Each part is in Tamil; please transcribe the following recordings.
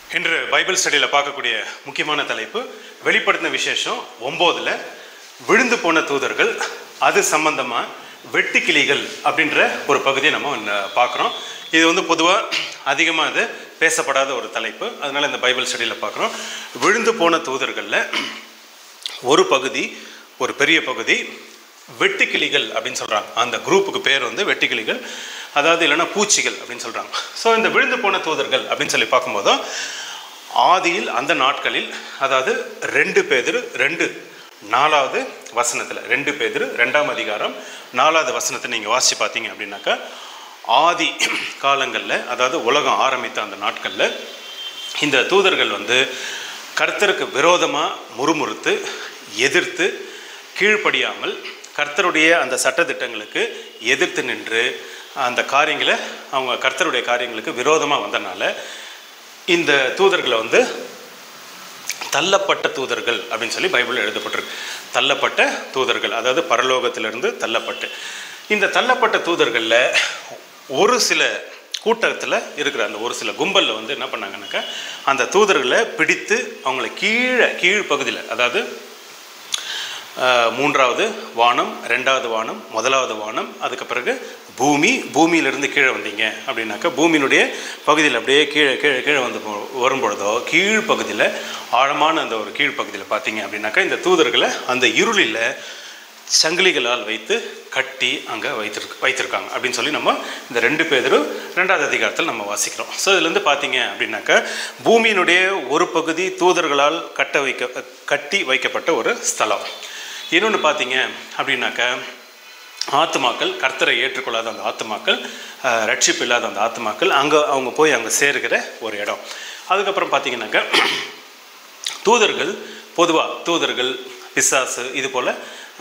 இன்று பைபிள் ஸ்டடியில் பார்க்கக்கூடிய முக்கியமான தலைப்பு வெளிப்படுத்தின விசேஷம் ஒம்போதில் விழுந்து போன தூதர்கள் அது சம்பந்தமாக வெட்டுக்கிளிகள் அப்படின்ற ஒரு பகுதியை நம்ம இன்ன- பார்க்குறோம் இது வந்து பொதுவாக அதிகமாக இது பேசப்படாத ஒரு தலைப்பு அதனால் இந்த பைபிள் ஸ்டடியில் பார்க்குறோம் விழுந்து போன தூதர்களில் ஒரு பகுதி ஒரு பெரிய பகுதி வெட்டுக்கிளிகள் அப்படின்னு சொல்கிறாங்க அந்த குரூப்புக்கு பேர் வந்து வெட்டுக்கிளிகள் அதாவது இல்லைன்னா பூச்சிகள் அப்படின்னு சொல்கிறாங்க ஸோ இந்த விழுந்து போன தூதர்கள் அப்படின்னு சொல்லி பார்க்கும்போது ஆதியில் அந்த நாட்களில் அதாவது ரெண்டு பேதர் ரெண்டு நாலாவது வசனத்தில் ரெண்டு பேதர் ரெண்டாம் அதிகாரம் நாலாவது வசனத்தை நீங்கள் வாசித்து பார்த்தீங்க அப்படின்னாக்கா ஆதி காலங்களில் அதாவது உலகம் ஆரம்பித்த அந்த நாட்களில் இந்த தூதர்கள் வந்து கர்த்தருக்கு விரோதமாக முறுமுறுத்து எதிர்த்து கீழ்ப்படியாமல் கர்த்தருடைய அந்த சட்டதிட்டங்களுக்கு எதிர்த்து நின்று அந்த காரியங்களை அவங்க கர்த்தருடைய காரியங்களுக்கு விரோதமாக வந்தனால இந்த தூதர்களை வந்து தள்ளப்பட்ட தூதர்கள் அப்படின்னு சொல்லி பைபிளில் எழுதப்பட்டிருக்கு தள்ளப்பட்ட தூதர்கள் அதாவது பரலோகத்திலிருந்து தள்ளப்பட்டு இந்த தள்ளப்பட்ட தூதர்களில் ஒரு சில கூட்டத்தில் இருக்கிற அந்த ஒரு சில கும்பலில் வந்து என்ன பண்ணாங்கன்னாக்கா அந்த தூதர்களை பிடித்து அவங்கள கீழே கீழ் பகுதியில் அதாவது ஆஹ், மூன்றாவது வானம் ரெண்டாவது வானம் முதலாவது வானம் அதுக்கு பிறகு பூமி பூமியிலிருந்து கீழே வந்தீங்க அப்படின்னாக்கா பூமியினுடைய பகுதியில் அப்படியே கீழே கீழே கீழே வந்து போ- வரும்பொழுதோ கீழ் பகுதியில் ஆழமான அந்த ஒரு கீழ் பகுதியில் பார்த்தீங்க அப்படின்னாக்கா இந்த தூதர்களை அந்த இருளில் சங்கிலிகளால் வைத்து கட்டி அங்கே வைத்திருக்கு வைத்திருக்காங்க அப்படின்னு சொல்லி நம்ம இந்த ரெண்டு பேரும் ரெண்டாவது அதிகாரத்தில் நம்ம வாசிக்கிறோம் ஸோ இதுலேருந்து பார்த்தீங்க அப்படின்னாக்கா பூமியினுடைய ஒரு பகுதி தூதர்களால் கட்ட வைக்க கட்டி வைக்கப்பட்ட ஒரு ஸ்தலம் இன்னொன்று பார்த்தீங்க அப்படின்னாக்கா ஆத்துமாக்கள் கர்த்தரை ஏற்றுக்கொள்ளாத அந்த ஆத்துமாக்கள் அஹ், ரட்சிப்பு இல்லாத அந்த ஆத்துமாக்கள் அங்கே அவங்க போய் அங்கே சேருகிற ஒரு இடம் அதுக்கப்புறம் பார்த்தீங்கன்னாக்கா தூதர்கள் பொதுவாக தூதர்கள் பிசாசு இது போல்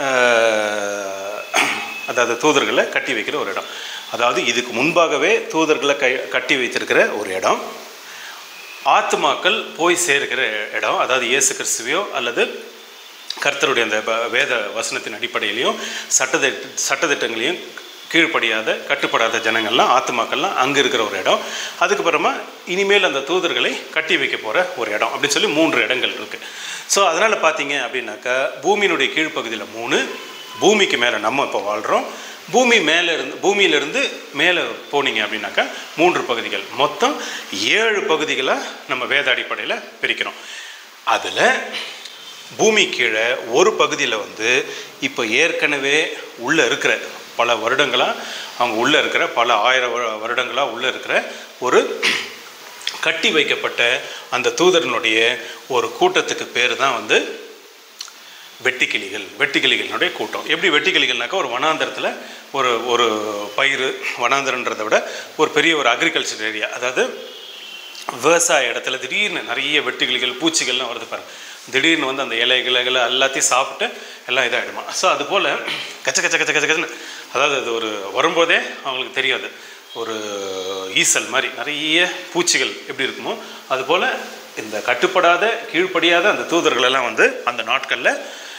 அதாவது தூதர்களை கட்டி வைக்கிற ஒரு இடம் அதாவது இதுக்கு முன்பாகவே தூதர்களை கை கட்டி வைத்திருக்கிற ஒரு இடம் ஆத்துமாக்கள் போய் சேர்க்கிற இடம் அதாவது இயேசு கிறிஸ்துவையோ அல்லது கர்த்தருடைய அந்த ப- வேத வசனத்தின் அடிப்படையிலையும் சட்டத்திட்ட சட்டத்திட்டங்களையும் கீழ்ப்படியாத கட்டுப்படாத ஜனங்கள்லாம் ஆத்துமாக்கள்லாம் அங்கே இருக்கிற ஒரு இடம் அதுக்கப்புறமா இனிமேல் அந்த தூதர்களை கட்டி வைக்க போகிற ஒரு இடம் அப்படின்னு சொல்லி மூன்று இடங்கள் இருக்குது ஸோ அதனால் பார்த்தீங்க அப்படின்னாக்கா பூமியினுடைய கீழ்ப்பகுதியில் மூணு பூமிக்கு மேலே நம்ம இப்போ வாழ்கிறோம் பூமி மேலே இருந்து பூமியிலிருந்து மேலே போனீங்க அப்படின்னாக்கா மூன்று பகுதிகள் மொத்தம் ஏழு பகுதிகளாக நம்ம வேத அடிப்படையில் பிரிக்கிறோம் அதில் பூமி கீழே ஒரு பகுதியில் வந்து இப்போ ஏற்கனவே உள்ளே இருக்கிற பல வருடங்களாக அவங்க உள்ளே இருக்கிற பல ஆயிரம் வரு- வருடங்களாக உள்ளே இருக்கிற ஒரு கட்டி வைக்கப்பட்ட அந்த தூதரனுடைய ஒரு கூட்டத்துக்கு பேர் தான் வந்து வெட்டுக்கிளிகள் வெட்டுக்கிளிகளினுடைய கூட்டம் எப்படி வெட்டுக்கிளிகள்னாக்கா ஒரு வனாந்தரத்தில் ஒரு ஒரு பயிர் வனாந்தரன்றதை விட ஒரு பெரிய ஒரு அக்ரிகல்ச்சர் ஏரியா அதாவது விவசாய இடத்துல திடீர்னு நிறைய வெட்டுக்கிளிகள் பூச்சிகள்லாம் வருது பாருங்க திடீர்னு வந்து அந்த இலை இலைகளை எல்லாத்தையும் சாப்பிட்டு எல்லாம் இதாகிடுமா ஸோ அது போல் கச்ச கச்ச கச்ச கச்ச கச்சன்னு அதாவது அது ஒரு வரும்போதே அவங்களுக்கு தெரியாது ஒரு ஈசல் மாதிரி நிறைய பூச்சிகள் எப்படி இருக்குமோ அதுபோல் இந்த கட்டுப்படாத கீழ்ப்படியாத அந்த தூதர்களெல்லாம் வந்து அந்த நாட்களில்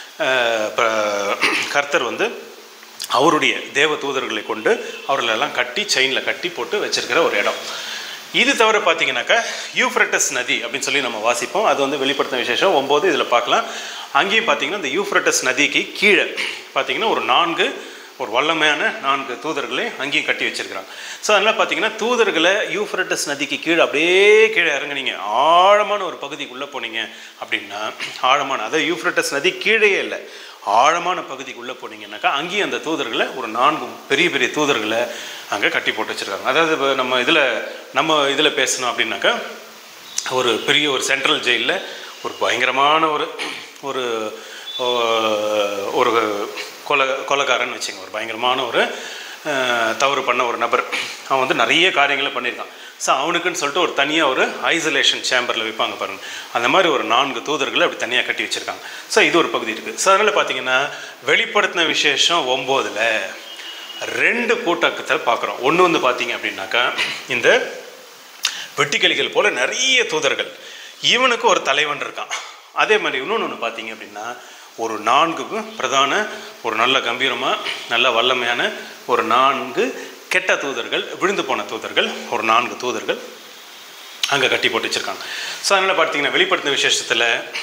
கர்த்தர் வந்து அவருடைய தேவ தூதர்களை கொண்டு அவர்களெல்லாம் கட்டி செயினில் கட்டி போட்டு வச்சிருக்கிற ஒரு இடம் இது தவிர பார்த்தீங்கன்னாக்கா யூஃப்ரட்டஸ் நதி அப்படின்னு சொல்லி நம்ம வாசிப்போம் அது வந்து வெளிப்படுத்தின விசேஷம் ஒம்பது இதில் பார்க்கலாம் அங்கேயும் பார்த்தீங்கன்னா இந்த யூஃப்ரட்டஸ் நதிக்கு கீழே பார்த்தீங்கன்னா ஒரு நான்கு ஒரு வல்லமையான நான்கு தூதர்களை அங்கேயும் கட்டி வச்சிருக்கிறாங்க ஸோ அதனால் பார்த்தீங்கன்னா தூதர்களை யூஃப்ரட்டஸ் நதிக்கு கீழே அப்படியே கீழே இறங்குனீங்க ஆழமான ஒரு பகுதிக்குள்ளே போனீங்க அப்படின்னா ஆழமான அதாவது யூஃப்ரட்டஸ் நதி கீழேயே இல்லை ஆழமான பகுதிக்குள்ளே போனீங்கன்னாக்கா அங்கேயும் அந்த தூதர்களை ஒரு நான்கு பெரிய பெரிய தூதர்களை அங்கே கட்டி போட்டு வச்சுருக்காங்க அதாவது இப்ப நம்ம இதில் நம்ம இதில் பேசணும் அப்படின்னாக்கா ஒரு பெரிய ஒரு சென்ட்ரல் ஜெயிலில் ஒரு பயங்கரமான ஒரு ஒரு ஆஹ், ஒரு கொலை கொலைகாரன் வச்சுங்க ஒரு பயங்கரமான ஒரு ஆஹ், தவறு பண்ண ஒரு நபர் அவன் வந்து நிறைய காரியங்களை பண்ணியிருக்கான் ஸோ அவனுக்குன்னு சொல்லிட்டு ஒரு தனியாக ஒரு ஐசோலேஷன் சேம்பரில் வைப்பாங்க பாருங்க அந்த மாதிரி ஒரு நான்கு தூதர்களை அப்படி தனியாக கட்டி வச்சுருக்காங்க ஸோ இது ஒரு பகுதி இருக்குது ஸோ அதனால் பார்த்தீங்கன்னா வெளிப்படுத்தின விசேஷம் ஒம்போதில் ரெண்டு கூட்டத்தை பார்க்குறோம் ஒன்று வந்து பார்த்தீங்க அப்படின்னாக்கா இந்த வெட்டுக்கிளிகள் போல நிறைய தூதர்கள் இவனுக்கு ஒரு தலைவன் இருக்கான் அதே மாதிரி இன்னொன்று ஒன்று பார்த்தீங்க அப்படின்னா ஒரு நான்கு பிரதான ஒரு நல்ல கம்பீரமாக நல்ல வல்லமையான ஒரு நான்கு கெட்ட தூதர்கள் விழுந்து போன தூதர்கள் ஒரு நான்கு தூதர்கள் அங்கே கட்டி போட்டு வச்சுருக்காங்க ஸோ அதனால் பார்த்தீங்கன்னா வெளிப்படுத்தின விசேஷத்தில்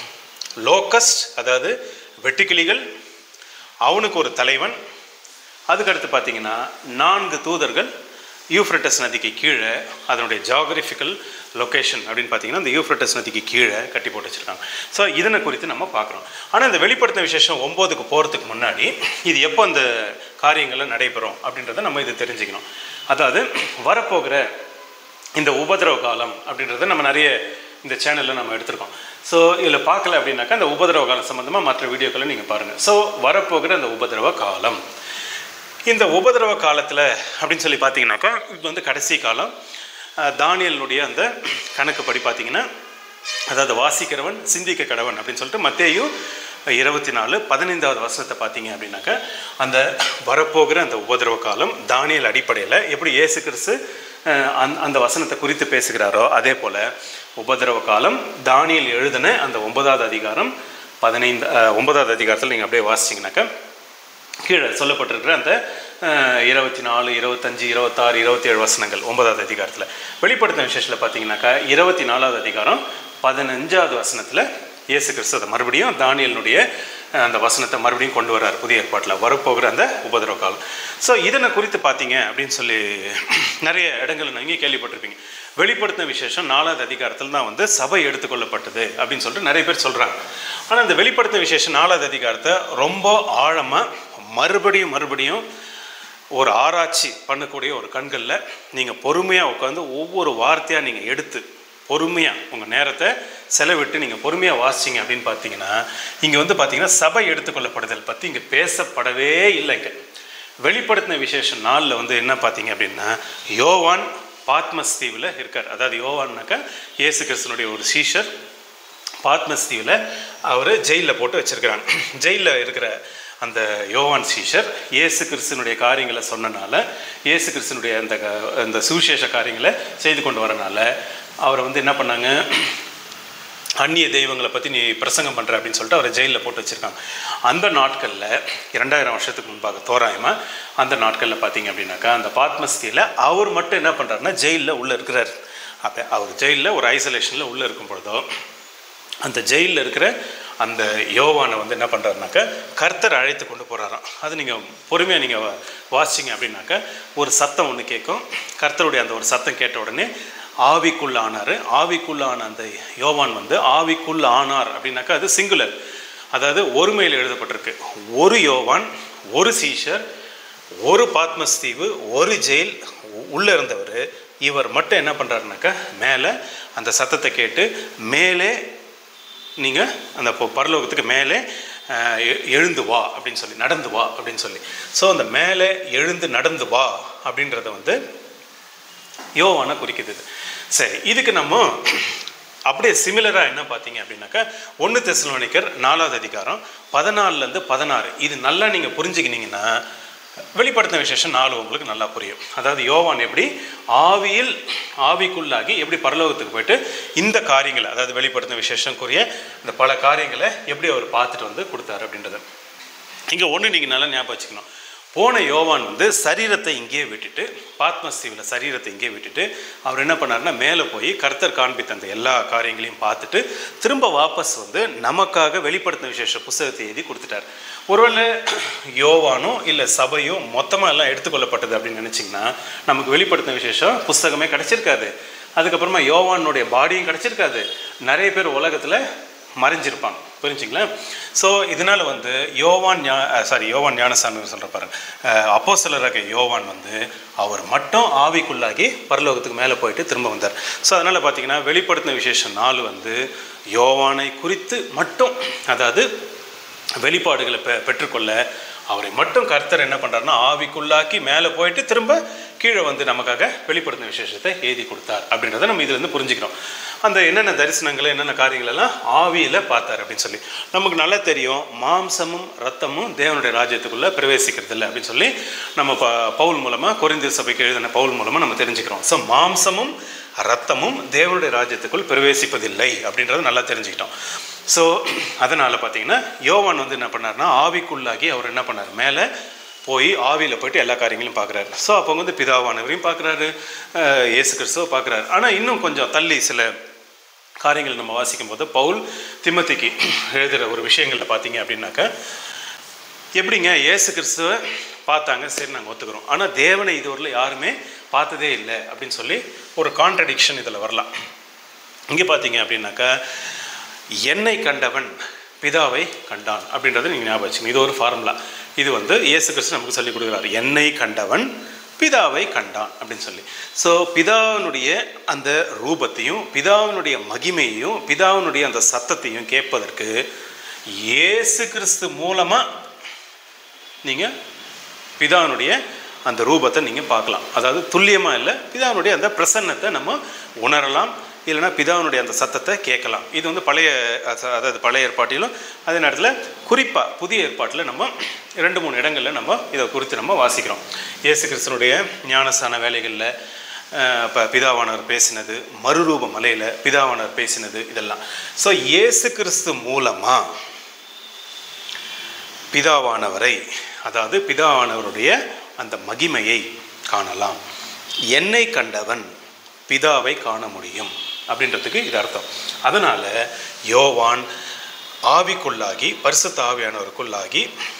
லோக்கஸ்ட் அதாவது வெட்டுக்கிளிகள் அவனுக்கு ஒரு தலைவன் அதுக்கடுத்து பார்த்தீங்கன்னா நான்கு தூதர்கள் யூஃப்ரட்டஸ் நதிக்கு கீழே அதனுடைய ஜாகிரபிக்கல் லொக்கேஷன் அப்படின்னு பார்த்தீங்கன்னா இந்த யூஃப்ரட்டஸ் நதிக்கு கீழே கட்டி போட்டு வச்சுருக்காங்க ஸோ இதனை குறித்து நம்ம பார்க்குறோம் ஆனால் இந்த வெளிப்படுத்தின விசேஷம் ஒம்போதுக்கு போகிறதுக்கு முன்னாடி இது எப்போ அந்த காரியங்கள்லாம் நடைபெறும் அப்படின்றத நம்ம இது தெரிஞ்சுக்கணும் அதாவது வரப்போகிற இந்த உபதிரவ காலம் அப்படின்றத நம்ம நிறைய இந்த சேனலில் நம்ம எடுத்திருக்கோம் ஸோ இதில் பார்க்கல அப்படின்னாக்கா அந்த உபதிரவ காலம் சம்மந்தமாக மற்ற வீடியோக்களை நீங்கள் பாருங்கள் ஸோ வரப்போகிற அந்த உபதிரவ காலம் இந்த உபதிரவ காலத்தில் அப்படின்னு சொல்லி பார்த்தீங்கன்னாக்கா இது வந்து கடைசி காலம் அஹ், தானியலினுடைய அந்த கணக்குப்படி பார்த்தீங்கன்னா அதாவது வாசிக்கிறவன் சிந்திக்க கடவன் அப்படின்னு சொல்லிட்டு மத்தேயு இருபத்தி நாலு பதினைந்தாவது வசனத்தை பார்த்தீங்க அப்படின்னாக்கா அந்த வரப்போகிற அந்த உபதிரவ காலம் தானியல் அடிப்படையில் எப்படி இயேசு கிறிஸ்து அஹ், அந்த அந்த வசனத்தை குறித்து பேசுகிறாரோ அதே போல் உபதிரவ காலம் தானியல் எழுதின அந்த ஒன்பதாவது அதிகாரம் பதினைந்து அஹ், ஒன்பதாவது அதிகாரத்தில் நீங்கள் அப்படியே வாசிச்சிங்கனாக்கா கீழே சொல்லப்பட்டிருக்கிற அந்த அஹ், இருபத்தி நாலு இருபத்தஞ்சு இருபத்தாறு இருபத்தேழு வசனங்கள் ஒன்பதாவது அதிகாரத்தில் வெளிப்படுத்தின விசேஷத்தில் பார்த்தீங்கன்னாக்கா இருபத்தி நாலாவது அதிகாரம் பதினஞ்சாவது வசனத்தில் இயேசு கிறிஸ்து அதை மறுபடியும் தானியலினுடைய அஹ், அந்த வசனத்தை மறுபடியும் கொண்டு வர்றார் புதிய ஏற்பாட்டில் வரப்போகிற அந்த உபதிரவ காலம் ஸோ இதனை குறித்து பார்த்தீங்க அப்படின்னு சொல்லி நிறைய இடங்களில் நீங்கள் கேள்விப்பட்டிருப்பீங்க வெளிப்படுத்தின விசேஷம் நாலாவது அதிகாரத்தில் தான் வந்து சபை எடுத்துக்கொள்ளப்பட்டது அப்படின்னு சொல்லிட்டு நிறைய பேர் சொல்கிறாங்க ஆனால் இந்த வெளிப்படுத்தின விசேஷம் நாலாவது அதிகாரத்தை ரொம்ப ஆழமாக மறுபடியும் மறுபடியும் ஒரு ஆராய்ச்சி பண்ணக்கூடிய ஒரு கண்களில் நீங்கள் பொறுமையாக உட்காந்து ஒவ்வொரு வார்த்தையாக நீங்கள் எடுத்து பொறுமையாக உங்கள் நேரத்தை செலவிட்டு நீங்கள் பொறுமையாக வாசிச்சிங்க அப்படின்னு பார்த்தீங்கன்னா இங்கே வந்து பார்த்தீங்கன்னா சபை எடுத்துக்கொள்ளப்படுதல் பற்றி இங்கே பேசப்படவே இல்லைங்க வெளிப்படுத்தின விசேஷம் நாளில் வந்து என்ன பார்த்தீங்க அப்படின்னா யோவான் பாத்மஸ் தீவில் இருக்கார் அதாவது யோவான்னாக்கா இயேசு கிறிஸ்தனுடைய ஒரு சீஷர் பாத்மஸ் தீவில் அவர் ஜெயிலில் போட்டு வச்சிருக்கிறாங்க ஜெயிலில் இருக்கிற அந்த யோவான் சீஷர் இயேசு கிறிஸ்தனுடைய காரியங்களை சொன்னனால இயேசு கிறிஸ்தனுடைய அந்த க- அந்த சுவிசேஷ காரியங்களை செய்து கொண்டு வரனால அவரை வந்து என்ன பண்ணாங்க அந்நிய தெய்வங்களை பற்றி நீ பிரசங்கம் பண்ணுற அப்படின்னு சொல்லிட்டு அவரை ஜெயிலில் போட்டு வச்சுருக்காங்க அந்த நாட்களில் இரண்டாயிரம் வருஷத்துக்கு முன்பாக தோராயமாக அந்த நாட்களில் பார்த்தீங்க அப்படின்னாக்கா அந்த பாத்மஸ்தியில் அவர் மட்டும் என்ன பண்ணுறாருன்னா ஜெயிலில் உள்ளே இருக்கிறார் அப்போ அவர் ஜெயிலில் ஒரு ஐசோலேஷனில் உள்ளே இருக்கும் பொழுதோ அந்த ஜெயிலில் இருக்கிற அந்த யோவானை வந்து என்ன பண்ணுறாருனாக்கா கர்த்தர் அழைத்து கொண்டு போகிறாராம் அது நீங்கள் பொறுமையாக நீங்கள் வாசிச்சிங்க அப்படின்னாக்கா ஒரு சத்தம் ஒன்று கேட்கும் கர்த்தருடைய அந்த ஒரு சத்தம் கேட்ட உடனே ஆவிக்குள்ள ஆனார் ஆவிக்குள்ள ஆன அந்த யோவான் வந்து ஆவிக்குள்ள ஆனார் அப்படின்னாக்கா அது சிங்குலர் அதாவது ஒருமையில் எழுதப்பட்டிருக்கு ஒரு யோவான் ஒரு சீஷர் ஒரு பாத்மஸ் தீவு ஒரு ஜெயில் உள்ளே இருந்தவர் இவர் மட்டும் என்ன பண்ணுறாருனாக்கா மேலே அந்த சத்தத்தை கேட்டு மேலே நீங்கள் அந்த பொ- பரலோகத்துக்கு மேலே அஹ், எ- எழுந்து வா அப்படின்னு சொல்லி நடந்து வா அப்படின்னு சொல்லி ஸோ அந்த மேலே எழுந்து நடந்து வா அப்படின்றத வந்து யோவானை குறிக்குது இது. சரி இதுக்கு நம்ம அப்படியே சிமிலராக என்ன பார்த்தீங்க அப்படின்னாக்கா ஒன்று தெசலோனிக்கர் நாலாவது அதிகாரம் பதினாலுலேருந்து பதினாறு இது நல்லா நீங்கள் புரிஞ்சுக்கினீங்கன்னா வெளிப்படுத்தின விசேஷம் நாலு உங்களுக்கு நல்லா புரியும் அதாவது யோவான் எப்படி ஆவியில் ஆவிக்குள்ளாகி எப்படி பரலோகத்துக்கு போயிட்டு இந்த காரியங்களை அதாவது வெளிப்படுத்தின விசேஷம்க்குரிய இந்த பல காரியங்களை எப்படி அவர் பார்த்துட்டு வந்து கொடுத்தாரு அப்படின்றது இங்கே ஒன்று நீங்கள் நல்லா ஞாபகம் வச்சுக்கணும் போன யோவான் வந்து சரீரத்தை இங்கேயே விட்டுட்டு பாத்மஸ்தீவில் சரீரத்தை இங்கேயே விட்டுட்டு அவர் என்ன பண்ணாருன்னா மேலே போய் கர்த்தர் காண்பித்த அந்த எல்லா காரியங்களையும் பார்த்துட்டு திரும்ப வாபஸ் வந்து நமக்காக வெளிப்படுத்தின விசேஷ புஸ்தகத்தை எழுதி கொடுத்துட்டார் ஒருவேளை யோவானோ இல்லை சபையோ மொத்தமாக எல்லாம் எடுத்துக்கொள்ளப்பட்டது அப்படின்னு நினச்சிங்கன்னா நமக்கு வெளிப்படுத்தின விசேஷம் புஸ்தகமே கிடச்சிருக்காது அதுக்கப்புறமா யோவானுடைய பாடியும் கிடச்சிருக்காது நிறைய பேர் உலகத்தில் மறைஞ்சிருப்பாங்க புரிஞ்சுங்களா ஸோ இதனால் வந்து யோவான் ஞா சாரி யோவான் ஞானசாமி சொல்கிற பாருங்க அப்போ சிலராக யோவான் வந்து அவர் மட்டும் ஆவிக்குள்ளாகி பரலோகத்துக்கு மேலே போயிட்டு திரும்ப வந்தார் ஸோ அதனால் பார்த்தீங்கன்னா வெளிப்படுத்தின விசேஷம் நாள் வந்து யோவானை குறித்து மட்டும் அதாவது வெளிப்பாடுகளை பெ பெற்றுக்கொள்ள அவரை மட்டும் கர்த்தர் என்ன பண்ணுறாருன்னா ஆவிக்குள்ளாக்கி மேலே போயிட்டு திரும்ப கீழே வந்து நமக்காக வெளிப்படுத்தின விசேஷத்தை எழுதி கொடுத்தார் அப்படின்றத நம்ம இதுலேருந்து புரிஞ்சுக்கிறோம் அந்த என்னென்ன தரிசனங்களை என்னென்ன காரியங்கள் எல்லாம் ஆவியில் பார்த்தார் அப்படின்னு சொல்லி நமக்கு நல்லா தெரியும் மாம்சமும் ரத்தமும் தேவனுடைய ராஜ்யத்துக்குள்ளே பிரவேசிக்கிறது இல்லை அப்படின்னு சொல்லி நம்ம ப பவுல் மூலமாக கொரிந்திய சபைக்கு எழுதின பவுல் மூலமாக நம்ம தெரிஞ்சுக்கிறோம் ஸோ மாம்சமும் ரத்தமும் தேவனுடைய ராஜ்யத்துக்குள் பிரவேசிப்பதில்லை அப்படின்றத நல்லா தெரிஞ்சுக்கிட்டோம் ஸோ அதனால் பார்த்தீங்கன்னா யோவான் வந்து என்ன பண்ணார்னா ஆவிக்குள்ளாகி அவர் என்ன பண்ணார் மேலே போய் ஆவியில் போயிட்டு எல்லா காரியங்களையும் பார்க்குறாரு ஸோ அப்போ வந்து பிதாவானவரையும் பார்க்குறாரு இயேசு கிறிஸ்துவை பார்க்குறாரு ஆனால் இன்னும் கொஞ்சம் தள்ளி சில காரியங்கள் நம்ம வாசிக்கும் போது பவுல் திம்மத்திக்கு எழுதுகிற ஒரு விஷயங்களில் பார்த்தீங்க அப்படின்னாக்கா எப்படிங்க இயேசு கிறிஸ்துவை பார்த்தாங்க சரி நாங்கள் ஒத்துக்கிறோம் ஆனால் தேவனை இதுவரையில் யாருமே பார்த்ததே இல்லை அப்படின்னு சொல்லி ஒரு கான்ட்ரடிக்ஷன் இதில் வரலாம் இங்கே பார்த்தீங்க அப்படின்னாக்கா என்னை கண்டவன் பிதாவை கண்டான் அப்படின்றத நீங்கள் ஞாபகம் வச்சுக்கணும் இது ஒரு ஃபார்முலா இது வந்து இயேசு கிறிஸ்து நமக்கு சொல்லி கொடுக்குறாரு என்னை கண்டவன் பிதாவை கண்டான் அப்படின்னு சொல்லி ஸோ பிதாவினுடைய அந்த ரூபத்தையும் பிதாவினுடைய மகிமையையும் பிதாவினுடைய அந்த சத்தத்தையும் கேட்பதற்கு இயேசு கிறிஸ்து மூலமாக நீங்கள் பிதாவினுடைய அந்த ரூபத்தை நீங்கள் பார்க்கலாம் அதாவது துல்லியமாக இல்லை பிதாவினுடைய அந்த பிரசன்னத்தை நம்ம உணரலாம் இல்லைன்னா பிதாவினுடைய அந்த சத்தத்தை கேட்கலாம் இது வந்து பழைய அத- அதாவது பழைய ஏற்பாட்டிலும் அதே நேரத்தில் குறிப்பாக புதிய ஏற்பாட்டில் நம்ம ரெண்டு மூணு இடங்களில் நம்ம இதை குறித்து நம்ம வாசிக்கிறோம் இயேசு கிறிஸ்தனுடைய ஞானஸ்தான வேலைகளில் இப்போ பிதாவானவர் பேசினது மறுரூப மலையில் பிதாவானவர் பேசினது இதெல்லாம் ஸோ இயேசு கிறிஸ்து மூலமாக பிதாவானவரை அதாவது பிதாவானவருடைய அந்த மகிமையை காணலாம் என்னை கண்டவன் பிதாவை காண முடியும் அப்படின்றதுக்கு இது அர்த்தம் அதனால் யோவான் ஆவிக்குள்ளாகி பரிசுத்த ஆவியானவருக்குள்ளாகி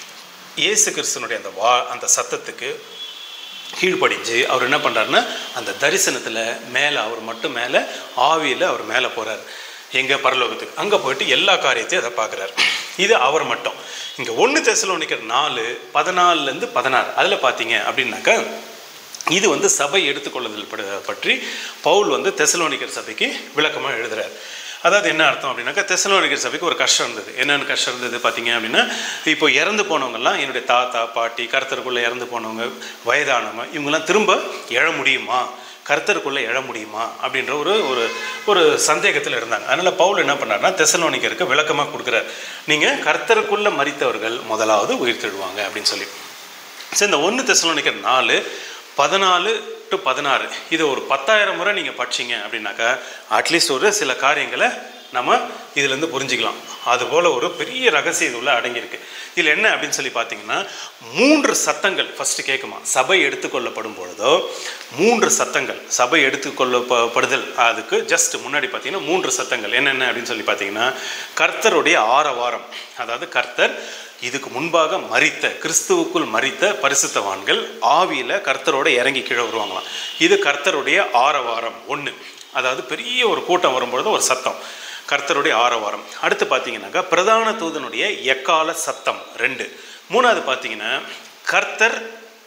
இயேசு கிறிஸ்தனுடைய அந்த வா அந்த சத்தத்துக்கு கீழ்ப்படிஞ்சு அவர் என்ன பண்ணுறாருன்னா அந்த தரிசனத்தில் மேலே அவர் மட்டும் மேலே ஆவியில் அவர் மேலே போகிறார் எங்கே பரலோகத்துக்கு அங்கே போயிட்டு எல்லா காரியத்தையும் அதை பார்க்குறாரு இது அவர் மட்டும் இங்கே ஒன்று தெசலோனிக்கிற நாலு பதினாலுலேருந்து பதினாறு அதில் பார்த்தீங்க அப்படின்னாக்கா இது வந்து சபை எடுத்துக்கொள்ளுதல் படு- பற்றி பவுல் வந்து தெசலோனிக்கர் சபைக்கு விளக்கமாக எழுதுறார் அதாவது என்ன அர்த்தம் அப்படின்னாக்கா தெசலோனிக்கர் சபைக்கு ஒரு கஷ்டம் இருந்தது என்னென்ன கஷ்டம் இருந்தது பார்த்தீங்க அப்படின்னா இப்போ இறந்து போனவங்கெல்லாம் என்னுடைய தாத்தா பாட்டி கருத்தருக்குள்ளே இறந்து போனவங்க வயதானவங்க இவங்கெல்லாம் திரும்ப எழ முடியுமா கர்த்தருக்குள்ளே எழ முடியுமா அப்படின்ற ஒரு ஒரு ஒரு சந்தேகத்தில் இருந்தாங்க அதனால் பவுல் என்ன பண்ணார்னா தெசலோனிக்கருக்கு விளக்கமாக கொடுக்குறார் நீங்கள் கர்த்தருக்குள்ளே மறித்தவர்கள் முதலாவது உயிர் தெழுவாங்க அப்படின்னு சொல்லி சரி இந்த ஒன்று தெசலோனிக்கர் நாலு பதினாலு டு பதினாறு இது ஒரு பத்தாயிரம் முறை நீங்கள் படிச்சீங்க அப்படின்னாக்கா அட்லீஸ்ட் ஒரு சில காரியங்களை நம்ம இதுலேருந்து புரிஞ்சுக்கலாம் அதுபோல் ஒரு பெரிய ரகசியம் இது உள்ள அடங்கியிருக்கு இதில் என்ன அப்படின்னு சொல்லி பார்த்தீங்கன்னா மூன்று சத்தங்கள் ஃபஸ்ட்டு கேட்குமா சபை எடுத்துக்கொள்ளப்படும் பொழுதோ மூன்று சத்தங்கள் சபை எடுத்துக்கொள்ளப்படுதல் அதுக்கு ஜஸ்ட் முன்னாடி பார்த்தீங்கன்னா மூன்று சத்தங்கள் என்னென்ன அப்படின்னு சொல்லி பார்த்தீங்கன்னா கர்த்தருடைய ஆரவாரம் அதாவது கர்த்தர் இதுக்கு முன்பாக மரித்த கிறிஸ்துவுக்குள் மரித்த பரிசுத்தவான்கள் ஆவியில் கர்த்தரோட இறங்கி கீழே வருவாங்களாம் இது கர்த்தருடைய ஆரவாரம் ஒன்று அதாவது பெரிய ஒரு கூட்டம் வரும்பொழுது ஒரு சத்தம் கர்த்தருடைய ஆரவாரம் அடுத்து பார்த்தீங்கன்னாக்கா பிரதான தூதனுடைய எக்கால சத்தம் ரெண்டு மூணாவது பார்த்தீங்கன்னா கர்த்தர்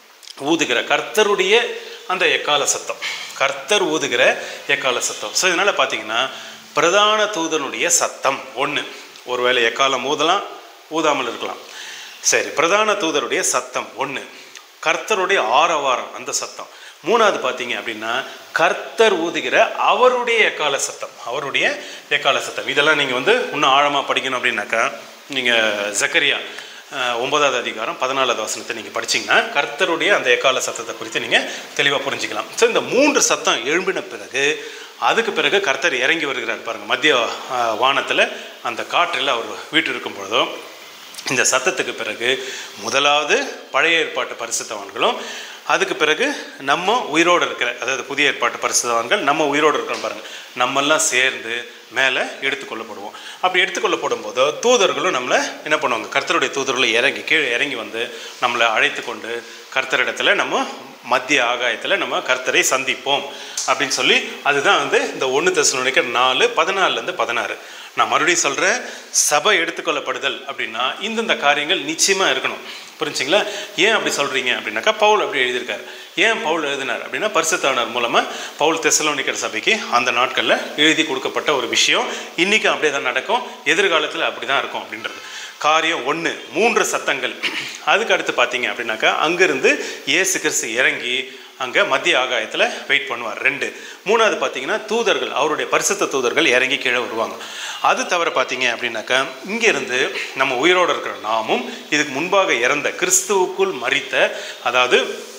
ஊதுகிற கர்த்தருடைய அந்த எக்கால சத்தம் கர்த்தர் ஊதுகிற எக்கால சத்தம் ஸோ இதனால் பார்த்தீங்கன்னா பிரதான தூதனுடைய சத்தம் ஒன்று ஒருவேளை எக்காலம் ஊதலாம் ஊதாமல் இருக்கலாம் சரி பிரதான தூதருடைய சத்தம் ஒன்று கர்த்தருடைய ஆரவாரம் அந்த சத்தம் மூணாவது பார்த்தீங்க அப்படின்னா கர்த்தர் ஊதுகிற அவருடைய எக்கால சத்தம் அவருடைய எக்கால சத்தம் இதெல்லாம் நீங்கள் வந்து இன்னும் ஆழமாக படிக்கணும் அப்படின்னாக்கா நீங்கள் ஜக்கரியா அஹ், ஒன்பதாவது அதிகாரம் பதினாலாவது வசனத்தை நீங்கள் படிச்சீங்கன்னா கர்த்தருடைய அந்த எக்கால சத்தத்தை குறித்து நீங்கள் தெளிவாக புரிஞ்சுக்கலாம் ஸோ இந்த மூன்று சத்தம் எழும்பின பிறகு அதுக்கு பிறகு கர்த்தர் இறங்கி வருகிறார் பாருங்கள் மத்திய அஹ், வானத்தில் அந்த காற்றில் அவர் வீட்டு இருக்கும் பொழுதோ இந்த சத்தத்துக்கு பிறகு முதலாவது பழைய ஏற்பாட்டு பரிசுத்தவான்களும் அதுக்கு பிறகு நம்ம உயிரோடு இருக்கிற அதாவது புதிய ஏற்பாட்டு பரிசுத்தவான்கள் நம்ம உயிரோடு இருக்கிறோம் பாருங்கள் நம்மெல்லாம் சேர்ந்து மேலே எடுத்துக்கொள்ளப்படுவோம் அப்படி எடுத்துக்கொள்ளப்படும் போது தூதர்களும் நம்மளை என்ன பண்ணுவாங்க கர்த்தருடைய தூதர்களும் இறங்கி கீழே இறங்கி வந்து நம்மளை அழைத்து கொண்டு கர்த்தரிடத்துல நம்ம மத்திய ஆகாயத்தில் நம்ம கர்த்தரை சந்திப்போம் அப்படின்னு சொல்லி அதுதான் வந்து இந்த ஒன்று தசனுடைய நாலு பதினாலுலேருந்து பதினாறு நான் மறுபடியும் சொல்கிறேன் சபை எடுத்துக்கொள்ளப்படுதல் அப்படின்னா இந்தந்த காரியங்கள் நிச்சயமாக இருக்கணும் புரிஞ்சுங்களா ஏன் அப்படி சொல்கிறீங்க அப்படின்னாக்கா பவுல் அப்படி எழுதியிருக்காரு ஏன் பவுல் எழுதினார் அப்படின்னா பரிசுத்தானர் மூலமாக பவுல் தெசலோனிக்கர் சபைக்கு அந்த நாட்களில் எழுதி கொடுக்கப்பட்ட ஒரு விஷயம் இன்றைக்கும் அப்படியே தான் நடக்கும் எதிர்காலத்தில் அப்படி தான் இருக்கும் அப்படின்றது காரியம் ஒன்று மூன்று சத்தங்கள் அதுக்கு அடுத்து பார்த்தீங்க அப்படின்னாக்கா அங்கேருந்து இயேசு கிறிஸ்து இறங்கி அங்கே மத்திய ஆகாயத்தில் வெயிட் பண்ணுவார் ரெண்டு மூணாவது பார்த்தீங்கன்னா தூதர்கள் அவருடைய பரிசுத்த தூதர்கள் இறங்கி கீழே வருவாங்க அது தவிர பார்த்தீங்க அப்படின்னாக்கா இங்கேருந்து நம்ம உயிரோடு இருக்கிற நாமும் இதுக்கு முன்பாக இறந்த கிறிஸ்துவுக்குள் மறித்த அதாவது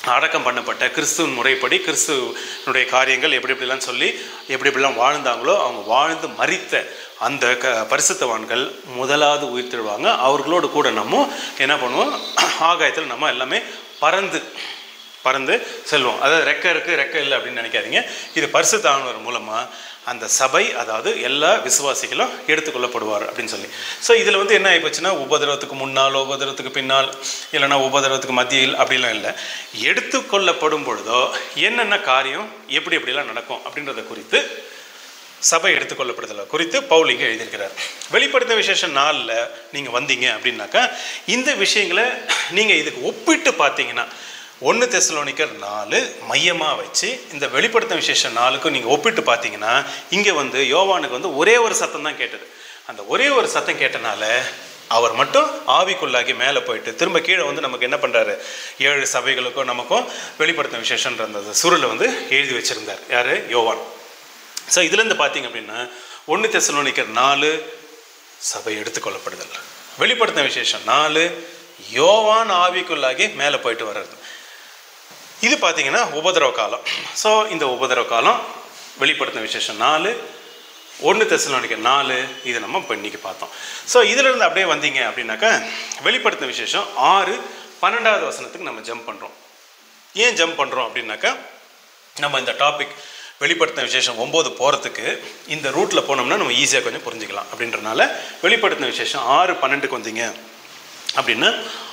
அடக்கம் பண்ணப்பட்ட கிறிஸ்துவின் முறைப்படி கிறிஸ்துவனுடைய காரியங்கள் எப்படி எப்படிலாம் சொல்லி எப்படி எப்படிலாம் வாழ்ந்தாங்களோ அவங்க வாழ்ந்து மறித்த அந்த க பரிசுத்தவான்கள் முதலாவது உயிர் திருவாங்க அவர்களோடு கூட நம்ம என்ன பண்ணுவோம் ஆகாயத்தில் நம்ம எல்லாமே பறந்து பறந்து செல்வோம் அதாவது ரெக்கை இருக்குது ரெக்கை இல்லை அப்படின்னு நினைக்காதீங்க இது பரிசுத்தானவர் மூலமாக அந்த சபை அதாவது எல்லா விசுவாசிகளும் எடுத்துக்கொள்ளப்படுவார் அப்படின்னு சொல்லி ஸோ இதில் வந்து என்ன ஆகிப்போச்சுன்னா உபதிரவத்துக்கு முன்னால் உபதிரவத்துக்கு பின்னால் இல்லைன்னா உபதிரவத்துக்கு மத்தியில் அப்படிலாம் இல்லை எடுத்துக்கொள்ளப்படும் பொழுதோ என்னென்ன காரியம் எப்படி எப்படிலாம் நடக்கும் அப்படின்றத குறித்து சபை எடுத்துக்கொள்ளப்படுதல் குறித்து பவுல் இங்கே எழுதியிருக்கிறார் வெளிப்படுத்த விசேஷம் நாளில் நீங்கள் வந்தீங்க அப்படின்னாக்கா இந்த விஷயங்களை நீங்கள் இதுக்கு ஒப்பிட்டு பார்த்தீங்கன்னா ஒன்று தெசலோனிக்கர் நாலு மையமாக வச்சு இந்த வெளிப்படுத்த விசேஷம் நாளுக்கும் நீங்கள் ஒப்பிட்டு பார்த்தீங்கன்னா இங்கே வந்து யோவானுக்கு வந்து ஒரே ஒரு சத்தம் தான் கேட்டது அந்த ஒரே ஒரு சத்தம் கேட்டனால அவர் மட்டும் ஆவிக்குள்ளாகி மேலே போயிட்டு திரும்ப கீழே வந்து நமக்கு என்ன பண்ணுறாரு ஏழு சபைகளுக்கும் நமக்கும் வெளிப்படுத்த விசேஷன்ற அந்த சுருளை வந்து எழுதி வச்சுருந்தார் யார் யோவான் ஸோ இதுலேருந்து பார்த்தீங்க அப்படின்னா ஒன்று தெசலோனிக்கர் நாலு சபை எடுத்துக்கொள்ளப்படுதல் வெளிப்படுத்த விசேஷம் நாலு யோவான் ஆவிக்குள்ளாகி மேலே போயிட்டு வர்றது இது பார்த்தீங்கன்னா உபதிரவ காலம் ஸோ இந்த உபதிரவ காலம் வெளிப்படுத்தின விசேஷம் நாலு ஒன்று தெசலோனிக்கர் நாலு இது நம்ம இப்போ இன்னைக்கு பார்த்தோம் ஸோ இதிலிருந்து அப்படியே வந்தீங்க அப்படின்னாக்கா வெளிப்படுத்தின விசேஷம் ஆறு பன்னெண்டாவது வசனத்துக்கு நம்ம ஜம்ப் பண்ணுறோம் ஏன் ஜம்ப் பண்ணுறோம் அப்படின்னாக்கா நம்ம இந்த டாபிக் வெளிப்படுத்தின விசேஷம் ஒம்பது போகிறதுக்கு இந்த ரூட்டில் போனோம்னா நம்ம ஈஸியாக கொஞ்சம் புரிஞ்சுக்கலாம் அப்படின்றனால வெளிப்படுத்தின விசேஷம் ஆறு பன்னெண்டுக்கு வந்தீங்க அப்படின்னா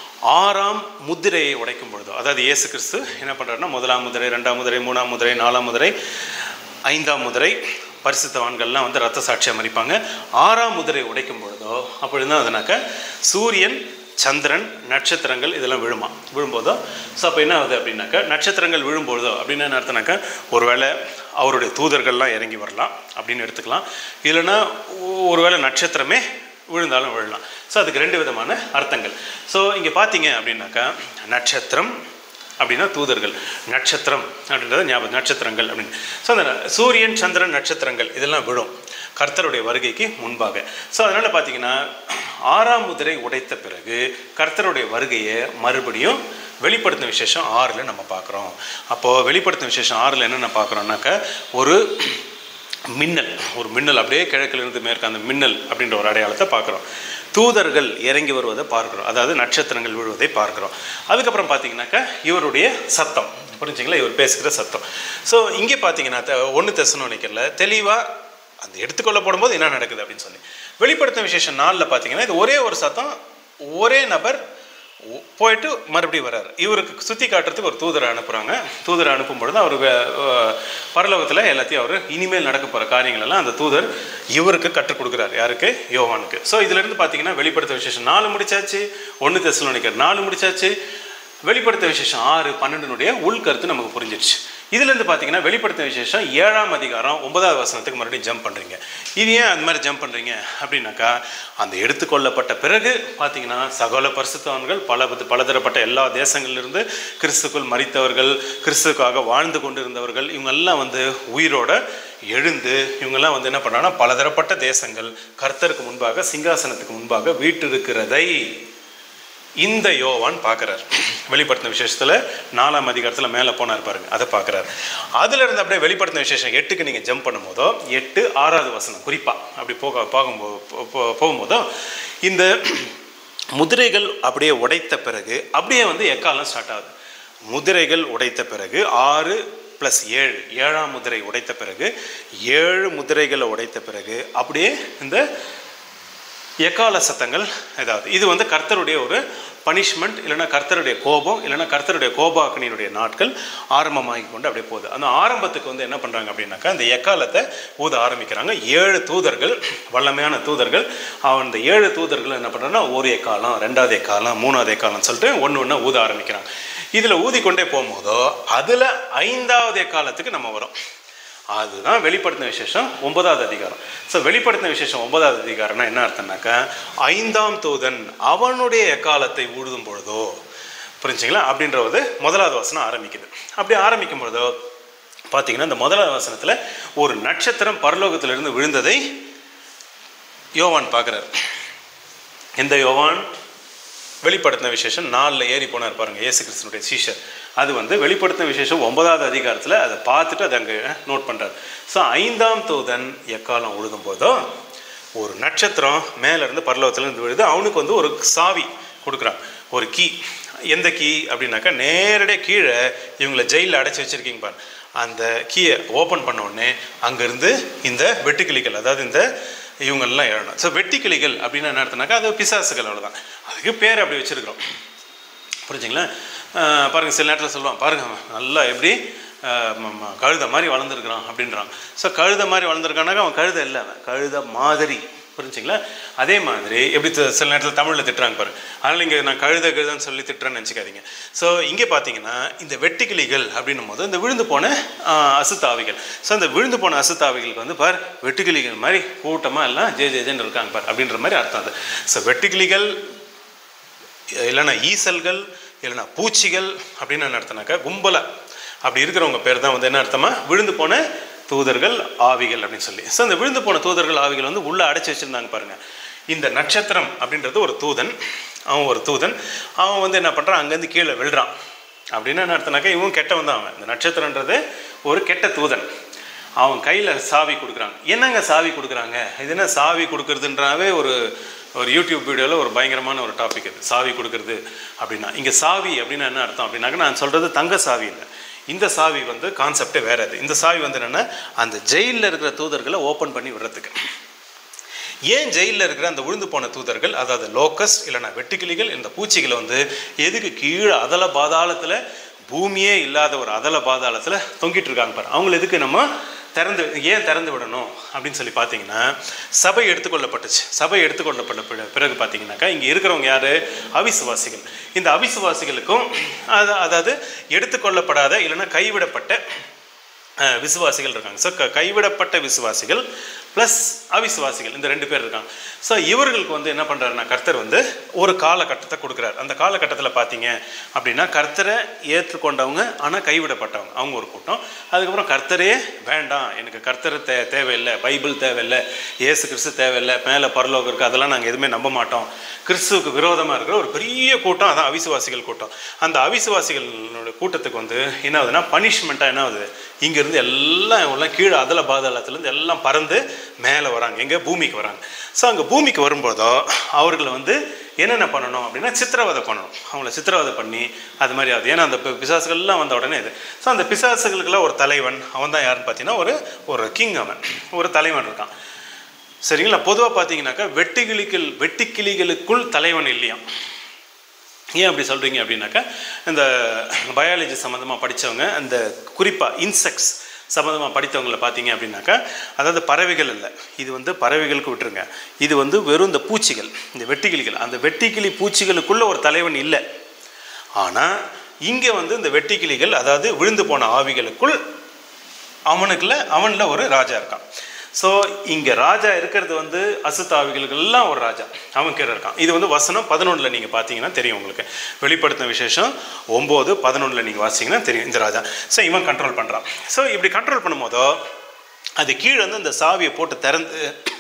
ஆறாம் முதிரையை உடைக்கும் பொழுது அதாவது இயேசு கிறிஸ்து என்ன பண்ணுறாருன்னா முதலாம் முதிரை ரெண்டாம் முதிரை மூணாம் முதிரை நாலாம் முதிரை ஐந்தாம் முதிரை பரிசுத்தவான்கள்லாம் வந்து ரத்த சாட்சியாக மறிப்பாங்க ஆறாம் முதிரை உடைக்கும் பொழுதோ அப்படி தான் அதுனாக்க சூரியன் சந்திரன் நட்சத்திரங்கள் இதெல்லாம் விழுமா விழும்போதோ ஸோ அப்போ என்ன ஆகுது அப்படின்னாக்கா நட்சத்திரங்கள் விழும்போதோ அப்படின்னு என்ன அர்த்தம்னாக்கா ஒருவேளை அவருடைய தூதர்கள்லாம் இறங்கி வரலாம் அப்படின்னு எடுத்துக்கலாம் இல்லைன்னா ஒருவேளை நட்சத்திரமே விழுந்தாலும் விழலாம் ஸோ அதுக்கு ரெண்டு விதமான அர்த்தங்கள் ஸோ இங்கே பார்த்தீங்க அப்படின்னாக்கா நட்சத்திரம் அப்படின்னா தூதர்கள் நட்சத்திரம் அப்படின்றது ஞாபகம் நட்சத்திரங்கள் அப்படின்னு ஸோ அந்த சூரியன் சந்திரன் நட்சத்திரங்கள் இதெல்லாம் விழும் கர்த்தருடைய வருகைக்கு முன்பாக ஸோ அதனால் பார்த்தீங்கன்னா ஆறாம் முதிரை உடைத்த பிறகு கர்த்தருடைய வருகையை மறுபடியும் வெளிப்படுத்தின விசேஷம் ஆறில் நம்ம பார்க்குறோம் அப்போது வெளிப்படுத்தின விசேஷம் ஆறில் என்னென்ன பார்க்குறோம்னாக்கா ஒரு மின்னல் ஒரு மின்னல் அப்படியே கிழக்கிலிருந்து மேற்கு அந்த மின்னல் அப்படின்ற ஒரு அடையாளத்தை பார்க்குறோம் தூதர்கள் இறங்கி வருவதை பார்க்குறோம் அதாவது நட்சத்திரங்கள் விழுவதை பார்க்குறோம் அதுக்கப்புறம் பார்த்தீங்கன்னாக்கா இவருடைய சத்தம் புரிஞ்சுங்களா இவர் பேசுகிற சத்தம் ஸோ இங்கே பார்த்தீங்கன்னா ஒன்று தெசணும் நினைக்கல தெளிவாக அந்த எடுத்துக்கொள்ளப்படும் போது என்ன நடக்குது அப்படின்னு சொல்லி வெளிப்படுத்த விசேஷம் நாளில் பார்த்தீங்கன்னா இது ஒரே ஒரு சத்தம் ஒரே நபர் ஒ- போயிட்டு மறுபடியும் வர்றாரு இவருக்கு சுற்றி காட்டுறதுக்கு ஒரு தூதரை அனுப்புகிறாங்க தூதரை அனுப்பும் பொழுது அவர் பரலோகத்தில் எல்லாத்தையும் அவர் இனிமேல் நடக்க போகிற காரியங்கள் எல்லாம் அந்த தூதர் இவருக்கு கற்றுக் கொடுக்குறாரு யாருக்கு யோவானுக்கு ஸோ இதிலிருந்து பார்த்தீங்கன்னா வெளிப்படுத்த விசேஷம் நாலு முடிச்சாச்சு ஒன்று தெசலோனிக்கர் நாலு முடிச்சாச்சு வெளிப்படுத்த விசேஷம் ஆறு பன்னெண்டுனுடைய உள்கருத்து நமக்கு புரிஞ்சிடுச்சு இதுலேருந்து பார்த்தீங்கன்னா வெளிப்படுத்த விசேஷம் ஏழாம் அதிகாரம் ஒன்பதாவது வசனத்துக்கு மறுபடியும் ஜம்ப் பண்ணுறீங்க இது ஏன் அந்த மாதிரி ஜம்ப் பண்ணுறீங்க அப்படின்னாக்கா அந்த எடுத்துக்கொள்ளப்பட்ட பிறகு பார்த்தீங்கன்னா சகல பரிசுத்தவான்கள் பல வித- பலதரப்பட்ட எல்லா தேசங்களிலிருந்து கிறிஸ்துக்குள் மறித்தவர்கள் கிறிஸ்துக்காக வாழ்ந்து கொண்டிருந்தவர்கள் இவங்கெல்லாம் வந்து உயிரோட எழுந்து இவங்கெல்லாம் வந்து என்ன பண்ணுறாங்கன்னா பலதரப்பட்ட தேசங்கள் கர்த்தருக்கு முன்பாக சிங்காசனத்துக்கு முன்பாக வீட்டிருக்கிறதை இந்த யோவான் பார்க்குறார் வெளிப்படுத்தின விசேஷத்தில் நாலாம் அதிகாரத்தில் மேலே போனார் பாருங்க அதை பார்க்குறாரு அதுல இருந்து அப்படியே வெளிப்படுத்தின விசேஷம் எட்டுக்கு நீங்கள் ஜம்ப் பண்ணும்போதோ எட்டு ஆறாவது வசனம் குறிப்பாக அப்படி போக போகும்போது போ- போ- போகும்போதோ இந்த முதிரைகள் அப்படியே உடைத்த பிறகு அப்படியே வந்து எக்காலம் ஸ்டார்ட் ஆகுது முதிரைகள் உடைத்த பிறகு ஆறு ப்ளஸ் ஏழு ஏழாம் முதிரை உடைத்த பிறகு ஏழு முதிரைகளை உடைத்த பிறகு அப்படியே இந்த எக்கால சத்தங்கள் ஏதாவது இது வந்து கர்த்தருடைய ஒரு பனிஷ்மெண்ட் இல்லைன்னா கர்த்தருடைய கோபம் இல்லைன்னா கர்த்தருடைய கோபாக்கனியினுடைய நாட்கள் ஆரம்பமாகி கொண்டு அப்படியே போகுது அந்த ஆரம்பத்துக்கு வந்து என்ன பண்ணுறாங்க அப்படின்னாக்கா இந்த எக்காலத்தை ஊத ஆரம்பிக்கிறாங்க ஏழு தூதர்கள் வல்லமையான தூதர்கள் அவன் இந்த ஏழு தூதர்கள் என்ன பண்ணுறாங்கன்னா ஒரு எக்காலம் ரெண்டாவது எக்காலம் மூணாவது எக்காலம் சொல்லிட்டு ஒன்று ஒன்று ஊத ஆரம்பிக்கிறாங்க இதில் ஊதிக்கொண்டே போகும்போதோ அதில் ஐந்தாவது எக்காலத்துக்கு நம்ம வரோம் அதுதான் வெளிப்படுத்தின விசேஷம் ஒன்பதாவது அதிகாரம் ஸோ வெளிப்படுத்தின விசேஷம் ஒன்பதாவது அதிகாரம்னா என்ன அர்த்தம்னாக்கா ஐந்தாம் தூதன் அவனுடைய எக்காலத்தை ஊழுதும் பொழுதோ புரிஞ்சுங்களா அப்படின்றது முதலாவது வசனம் ஆரம்பிக்குது அப்படி ஆரம்பிக்கும் பொழுதோ பார்த்தீங்கன்னா இந்த முதலாவது வசனத்தில் ஒரு நட்சத்திரம் பரலோகத்திலிருந்து விழுந்ததை யோவான் பார்க்குறாரு எந்த யோவான் வெளிப்படுத்தின விசேஷம் நாலில் ஏறி போனார் பாருங்க இயேசு கிறிஸ்தனுடைய சீஷர் அது வந்து வெளிப்படுத்தின விசேஷம் ஒன்பதாவது அதிகாரத்தில் அதை பார்த்துட்டு அதை அங்கே நோட் பண்ணுறாரு ஸோ ஐந்தாம் தூதன் எக்காலம் உழுகும் போதோ ஒரு நட்சத்திரம் மேலேருந்து பரலோகத்துலேருந்து விழுது அவனுக்கு வந்து ஒரு சாவி கொடுக்குறான் ஒரு கீ எந்த கீ அப்படின்னாக்கா நேரடியாக கீழே இவங்களை ஜெயிலில் அடைச்சி வச்சிருக்கீங்க பாரு அந்த கீயை ஓப்பன் பண்ண உடனே அங்கேருந்து இந்த வெட்டுக்கிளிகள் அதாவது இந்த இவங்கெல்லாம் எழணும் ஸோ வெட்டுக்கிளிகள் அப்படின்னு என்ன அர்த்தம்னாக்கா அது பிசாசுகள் அவ்வளோதான் அதுக்கு பேர் அப்படி வச்சுருக்கிறோம் புரிஞ்சுங்களா அஹ் பாருங்க சில நேரத்தில் சொல்லுவான் பாருங்க அவன் நல்லா எப்படி அஹ் ம- ம- கழுதை மாதிரி வளர்ந்துருக்கிறான் அப்படின்றான் ஸோ கழுதை மாதிரி வளர்ந்துருக்கானாக்கா அவன் கழுதை இல்லை அவன் கழுதை மாதிரி புரிஞ்சுங்களா அதே மாதிரி எப்படி த- சில நேரத்தில் தமிழில் திட்டுறாங்க பாருங்க அதனால் இங்கே நான் கழுத கழுதன்னு சொல்லி திட்டுறேன்னு நினச்சிக்காதீங்க ஸோ இங்கே பார்த்தீங்கன்னா இந்த வெட்டுக்கிளிகள் அப்படின்னும் போது இந்த விழுந்து போன அஹ், அசுத்தாவிகள் ஸோ அந்த விழுந்து போன அசுத்தாவிகளுக்கு வந்து பார் வெட்டுக்கிளிகள் மாதிரி கூட்டமாக எல்லாம் ஜே ஜே ஜேன்னு இருக்காங்க பார் அப்படின்ற மாதிரி அர்த்தம் அது ஸோ வெட்டுக்கிளிகள் இல்லைன்னா ஈசல்கள் இல்லைன்னா பூச்சிகள் அப்படின்னு என்ன அர்த்தம்னாக்கா கும்பலாக அப்படி இருக்கிறவங்க பேர் தான் வந்து என்ன அர்த்தமா விழுந்து போன தூதர்கள் ஆவிகள் அப்படின்னு சொல்லி ஸோ அந்த விழுந்து போன தூதர்கள் ஆவிகள் வந்து உள்ளே அடைச்சி வச்சுருந்தாங்க பாருங்க இந்த நட்சத்திரம் அப்படின்றது ஒரு தூதன் அவன் ஒரு தூதன் அவன் வந்து என்ன பண்ணுறான் அங்கேருந்து கீழே விழுறான் அப்படின்னு என்ன அர்த்தம்னாக்கா இவன் கெட்டவன் தான் அவன் இந்த நட்சத்திரன்றது ஒரு கெட்ட தூதன் அவன் கையில் சாவி கொடுக்குறாங்க என்னங்க சாவி கொடுக்குறாங்க இது என்ன சாவி கொடுக்குறதுன்றாவே ஒரு ஒரு யூடியூப் வீடியோவில் ஒரு பயங்கரமான ஒரு டாபிக் இது சாவி கொடுக்குறது அப்படின்னா இங்கே சாவி அப்படின்னா என்ன அர்த்தம் அப்படின்னாக்க நான் சொல்கிறது தங்க சாவி இல்லை இந்த சாவி வந்து கான்செப்டே வேற அது இந்த சாவி வந்து என்னென்னா அந்த ஜெயிலில் இருக்கிற தூதர்களை ஓப்பன் பண்ணி விடுறதுக்கு ஏன் ஜெயிலில் இருக்கிற அந்த விழுந்து போன தூதர்கள் அதாவது லோக்கஸ் இல்லைன்னா வெட்டுக்கிளிகள் இந்த பூச்சிகளை வந்து எதுக்கு கீழே அதல பாதாளத்தில் பூமியே இல்லாத ஒரு அதல பாதாளத்தில் தொங்கிட்டு இருக்காங்க பாரு அவங்கள எதுக்கு நம்ம திறந்து ஏன் திறந்து விடணும் அப்படின்னு சொல்லி பார்த்தீங்கன்னா சபை எடுத்துக்கொள்ளப்பட்டுச்சு சபை எடுத்துக்கொள்ளப்பட்ட பிற- பிறகு பார்த்தீங்கன்னாக்கா இங்கே இருக்கிறவங்க யார் அவிசுவாசிகள் இந்த அவிசுவாசிகளுக்கும் அது அதாவது எடுத்துக்கொள்ளப்படாத இல்லைன்னா கைவிடப்பட்ட அஹ், விசுவாசிகள் இருக்காங்க ஸோ கைவிடப்பட்ட விசுவாசிகள் ப்ளஸ் அவிசுவாசிகள் இந்த ரெண்டு பேர் இருக்காங்க ஸோ இவர்களுக்கு வந்து என்ன பண்ணுறாருன்னா கர்த்தர் வந்து ஒரு காலகட்டத்தை கொடுக்குறாரு அந்த காலகட்டத்தில் பார்த்தீங்க அப்படின்னா கர்த்தரை ஏற்றுக்கொண்டவங்க ஆனால் கைவிடப்பட்டவங்க அவங்க ஒரு கூட்டம் அதுக்கப்புறம் கர்த்தரே வேண்டாம் எனக்கு கர்த்தர் தே தேவையில்லை பைபிள் தேவையில்லை இயேசு கிறிஸ்து தேவையில்லை மேலே பரலோகம் இருக்குது அதெல்லாம் நாங்கள் எதுவுமே நம்ப மாட்டோம் கிறிஸ்துவுக்கு விரோதமாக இருக்கிற ஒரு பெரிய கூட்டம் அதான் அவிசுவாசிகள் கூட்டம் அந்த அவிசுவாசிகளோட கூட்டத்துக்கு வந்து என்ன ஆகுதுன்னா பனிஷ்மெண்ட்டாக என்ன ஆகுது இங்கேருந்து எல்லாம் எல்லாம் கீழே அதல பாதாளத்துலேருந்து எல்லாம் பறந்து மேலே வராங்க எங்கே பூமிக்கு வராங்க ஸோ அங்கே பூமிக்கு வரும்போதோ அவர்களை வந்து என்னென்ன பண்ணணும் அப்படின்னா சித்திரவதை பண்ணணும் அவங்கள சித்திரவதை பண்ணி அது மாதிரி ஆகுது ஏன்னா அந்த பி- பிசாசுகள்லாம் வந்த உடனே இது ஸோ அந்த பிசாசுகளுக்கெல்லாம் ஒரு தலைவன் அவன் தான் யாருன்னு பார்த்தீங்கன்னா ஒரு ஒரு கிங் அவன் ஒரு தலைவன் இருக்கான் சரிங்களா பொதுவாக பார்த்தீங்கன்னாக்கா வெட்டுக்கிளிகள் வெட்டுக்கிளிகளுக்குள் தலைவன் இல்லையாம் ஏன் அப்படி சொல்கிறீங்க அப்படின்னாக்கா இந்த பயாலஜி சம்மந்தமாக படித்தவங்க அந்த குறிப்பாக இன்செக்ட்ஸ் சம்மந்தமாக படித்தவங்களை பார்த்தீங்க அப்படின்னாக்கா அதாவது பறவைகள் இல்லை இது வந்து பறவைகளுக்கு விட்டுருங்க இது வந்து வெறும் இந்த பூச்சிகள் இந்த வெட்டுக்கிளிகள் அந்த வெட்டுக்கிளி பூச்சிகளுக்குள்ள ஒரு தலைவன் இல்லை ஆனால் இங்கே வந்து இந்த வெட்டுக்கிளிகள் அதாவது விழுந்து போன ஆவிகளுக்குள் அவனுக்குள்ள அவனில் ஒரு ராஜா இருக்கான் ஸோ இங்கே ராஜா இருக்கிறது வந்து அசுத்தாவிகளுக்கு எல்லாம் ஒரு ராஜா அவன் கீழே இருக்கான் இது வந்து வசனம் பதினொன்றில் நீங்கள் பார்த்தீங்கன்னா தெரியும் உங்களுக்கு வெளிப்படுத்தின விசேஷம் ஒம்பது பதினொன்றில் நீங்கள் வாசிங்கன்னா தெரியும் இந்த ராஜா ஸோ இவன் கண்ட்ரோல் பண்ணுறான் ஸோ இப்படி கண்ட்ரோல் பண்ணும்போதோ அது கீழே வந்து அந்த சாவியை போட்டு திறந்து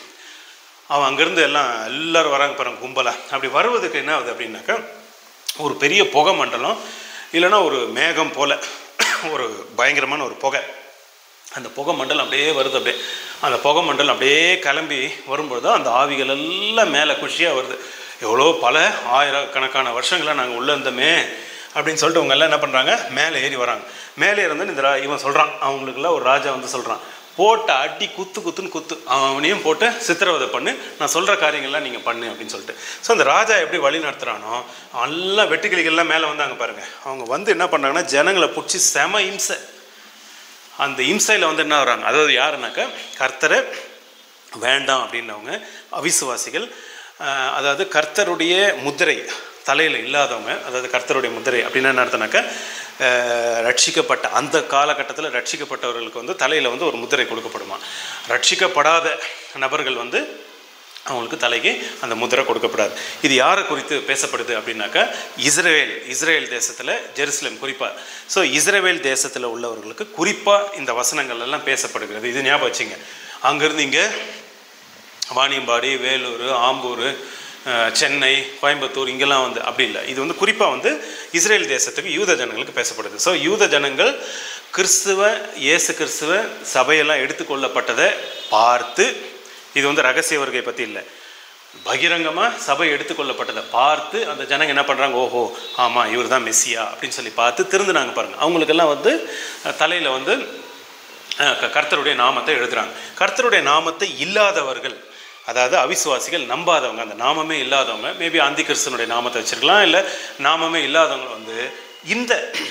அவன் அங்கேருந்து எல்லாம் எல்லாரும் வராங்க பாருங்க கும்பலாக அப்படி வருவதுக்கு என்ன ஆகுது அப்படின்னாக்கா ஒரு பெரிய புகை மண்டலம் இல்லைன்னா ஒரு மேகம் போல ஒரு பயங்கரமான ஒரு புகை அந்த புகை மண்டலம் அப்படியே வருது அப்படியே அந்த புகை மண்டலம் அப்படியே கிளம்பி வரும்பொழுது அந்த ஆவிகள் எல்லாம் மேலே குஷியாக வருது எவ்வளோ பல ஆயிரக்கணக்கான வருஷங்களாக நாங்கள் உள்ளே இருந்தோமே அப்படின்னு சொல்லிட்டு அவங்க எல்லாம் என்ன பண்ணுறாங்க மேலே ஏறி வராங்க மேலே இருந்து இந்த ரா- இவன் சொல்கிறான் அவங்களுக்குலாம் ஒரு ராஜா வந்து சொல்கிறான் போட்ட அடி குத்து குத்துன்னு குத்து அவனையும் போட்டு சித்திரவதை பண்ணு நான் சொல்கிற காரியங்கள்லாம் நீங்கள் பண்ணு அப்படின்னு சொல்லிட்டு ஸோ அந்த ராஜா எப்படி வழி நடத்துகிறானோ எல்லாம் வெட்டுக்கிளிகள்லாம் மேலே வந்தாங்க பாருங்கள் அவங்க வந்து என்ன பண்ணுறாங்கன்னா ஜனங்களை பிடிச்சி செம இம்சை அந்த இம்சையில் வந்து என்ன வராங்க அதாவது யாருனாக்கா கர்த்தரை வேண்டாம் அப்படின்னவங்க அவிசுவாசிகள் ஆஹ் அதாவது கர்த்தருடைய முத்திரை தலையில் இல்லாதவங்க அதாவது கர்த்தருடைய முத்திரை அப்படின்னு என்ன அர்த்தம்னாக்கா ஆஹ் ரட்சிக்கப்பட்ட அந்த காலகட்டத்தில் ரட்சிக்கப்பட்டவர்களுக்கு வந்து தலையில் வந்து ஒரு முத்திரை கொடுக்கப்படுமா ரட்சிக்கப்படாத நபர்கள் வந்து அவங்களுக்கு தலைக்கு அந்த முத்திரை கொடுக்கப்படாது இது யாரை குறித்து பேசப்படுது அப்படின்னாக்கா இஸ்ரேல் இஸ்ரேல் தேசத்தில் ஜெருசலேம் குறிப்பாக ஸோ இஸ்ரேல் தேசத்தில் உள்ளவர்களுக்கு குறிப்பாக இந்த வசனங்கள் எல்லாம் பேசப்படுகிறது இது ஞாபகம் வச்சுங்க அங்கேருந்து இங்கே வாணியம்பாடி வேலூர் ஆம்பூர் அஹ், சென்னை கோயம்புத்தூர் இங்கெல்லாம் வந்து அப்படி இல்லை இது வந்து குறிப்பாக வந்து இஸ்ரேல் தேசத்துக்கு யூத ஜனங்களுக்கு பேசப்படுது ஸோ யூத ஜனங்கள் கிறிஸ்துவ இயேசு கிறிஸ்துவ சபையெல்லாம் எடுத்துக்கொள்ளப்பட்டதை பார்த்து இது வந்து ரகசிய வருகை பற்றி இல்லை பகிரங்கமாக சபை எடுத்துக்கொள்ளப்பட்டதை பார்த்து அந்த ஜனங்க என்ன பண்ணுறாங்க ஓஹோ ஆமாம் இவர் தான் மெஸ்ஸியா அப்படின்னு சொல்லி பார்த்து திருந்துனாங்க பாருங்கள் அவங்களுக்கெல்லாம் வந்து தலையில் வந்து அஹ், க- கர்த்தருடைய நாமத்தை எழுதுறாங்க கர்த்தருடைய நாமத்தை இல்லாதவர்கள் அதாவது அவிசுவாசிகள் நம்பாதவங்க அந்த நாமமே இல்லாதவங்க மேபி அந்தி கிறிஸ்தனுடைய நாமத்தை வச்சிருக்கலாம் இல்லை நாமமே இல்லாதவங்க வந்து இந்த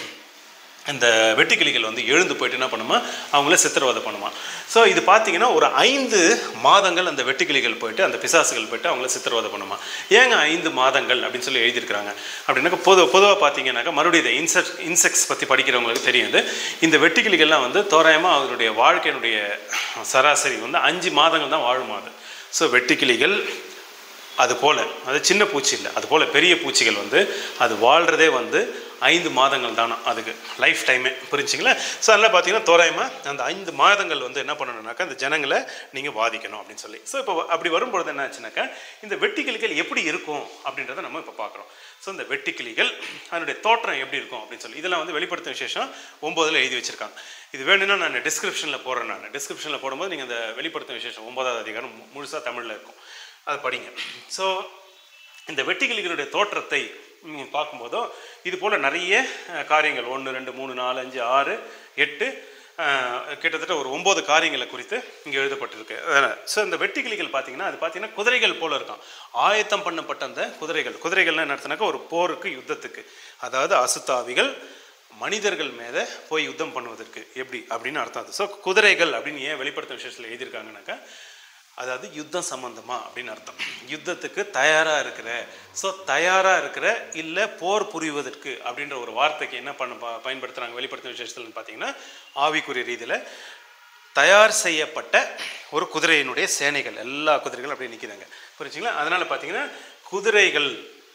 இந்த வெட்டுக்கிளிகள் வந்து எழுந்து போயிட்டு என்ன பண்ணுமா அவங்கள சித்திரவதை பண்ணுமா ஸோ இது பார்த்தீங்கன்னா ஒரு ஐந்து மாதங்கள் அந்த வெட்டுக்கிளிகள் போயிட்டு அந்த பிசாசுகள் போயிட்டு அவங்கள சித்திரவதை பண்ணுமா ஏங்க ஐந்து மாதங்கள் அப்படின்னு சொல்லி எழுதியிருக்கிறாங்க அப்படின்னாக்கா பொது பொதுவாக பார்த்தீங்கன்னாக்கா மறுபடியும் இந்த இன்செக் இன்செக்ட்ஸ் பற்றி படிக்கிறவங்களுக்கு தெரியும் இது இந்த வெட்டுக்கிளிகள்லாம் வந்து தோராயமாக அவருடைய வாழ்க்கையினுடைய சராசரி வந்து அஞ்சு மாதங்கள் தான் வாழுமா அது ஸோ வெட்டுக்கிளிகள் அது போல் அது சின்ன பூச்சி இல்லை அது போல் பெரிய பூச்சிகள் வந்து அது வாழ்கிறதே வந்து ஐந்து மாதங்கள் தானே அதுக்கு லைஃப் டைமே புரிஞ்சுங்களா ஸோ அதனால் பார்த்தீங்கன்னா தோராயமாக அந்த ஐந்து மாதங்கள் வந்து என்ன பண்ணணும்னாக்கா அந்த ஜனங்களை நீங்கள் வாதிக்கணும் அப்படின்னு சொல்லி ஸோ இப்போ அப்படி வரும்பொழுது என்ன ஆச்சுனாக்கா இந்த வெட்டுக்கிளிகள் எப்படி இருக்கும் அப்படின்றத நம்ம இப்போ பார்க்குறோம் ஸோ இந்த வெட்டுக்கிளிகள் அதனுடைய தோற்றம் எப்படி இருக்கும் அப்படின்னு சொல்லி இதெல்லாம் வந்து வெளிப்படுத்தும் விசேஷம் ஒம்போதில் எழுதி வச்சிருக்காங்க இது வேணும்னா நான் டிஸ்கிரிப்ஷனில் போடுறேன் நான் டிஸ்கிரிப்ஷனில் போடும்போது நீங்கள் அந்த வெளிப்படுத்தும் விசேஷம் ஒன்பதாவது அதிகாரம் முழுசாக தமிழில் இருக்கும் அதை படிங்க ஸோ இந்த வெட்டுக்கிளிகளுடைய தோற்றத்தை நீங்கள் பார்க்கும்போதோ இது போல் நிறைய அஹ், காரியங்கள் ஒன்று ரெண்டு மூணு நாலு அஞ்சு ஆறு எட்டு அஹ், கிட்டத்தட்ட ஒரு ஒம்பது காரியங்களை குறித்து இங்கே எழுதப்பட்டிருக்கு ஸோ இந்த வெட்டுக்கிளிகள் பார்த்தீங்கன்னா அது பார்த்தீங்கன்னா குதிரைகள் போல இருக்கும் ஆயத்தம் பண்ணப்பட்ட அந்த குதிரைகள் குதிரைகள்னா என்ன அர்த்தம்னாக்கா ஒரு போருக்கு யுத்தத்துக்கு அதாவது அசுத்தாவிகள் மனிதர்கள் மேலே போய் யுத்தம் பண்ணுவதற்கு எப்படி அப்படின்னு அர்த்தம் அது ஸோ குதிரைகள் அப்படின்னு ஏன் வெளிப்படுத்தும் விஷயத்தில் எழுதியிருக்காங்கனாக்கா அதாவது யுத்தம் சம்பந்தமா அப்படின்னு அர்த்தம் யுத்தத்துக்கு தயாராக இருக்கிற ஸோ தயாராக இருக்கிற இல்லை போர் புரிவதற்கு அப்படின்ற ஒரு வார்த்தைக்கு என்ன பண்ண ப- பயன்படுத்துறாங்க வெளிப்படுத்தும் விசேஷத்தில் பார்த்தீங்கன்னா ஆவிக்குரிய ரீதியில் தயார் செய்யப்பட்ட ஒரு குதிரையினுடைய சேனைகள் எல்லா குதிரைகளும் அப்படியே நிற்கிறாங்க புரிஞ்சுங்களா அதனால் பார்த்தீங்கன்னா குதிரைகள்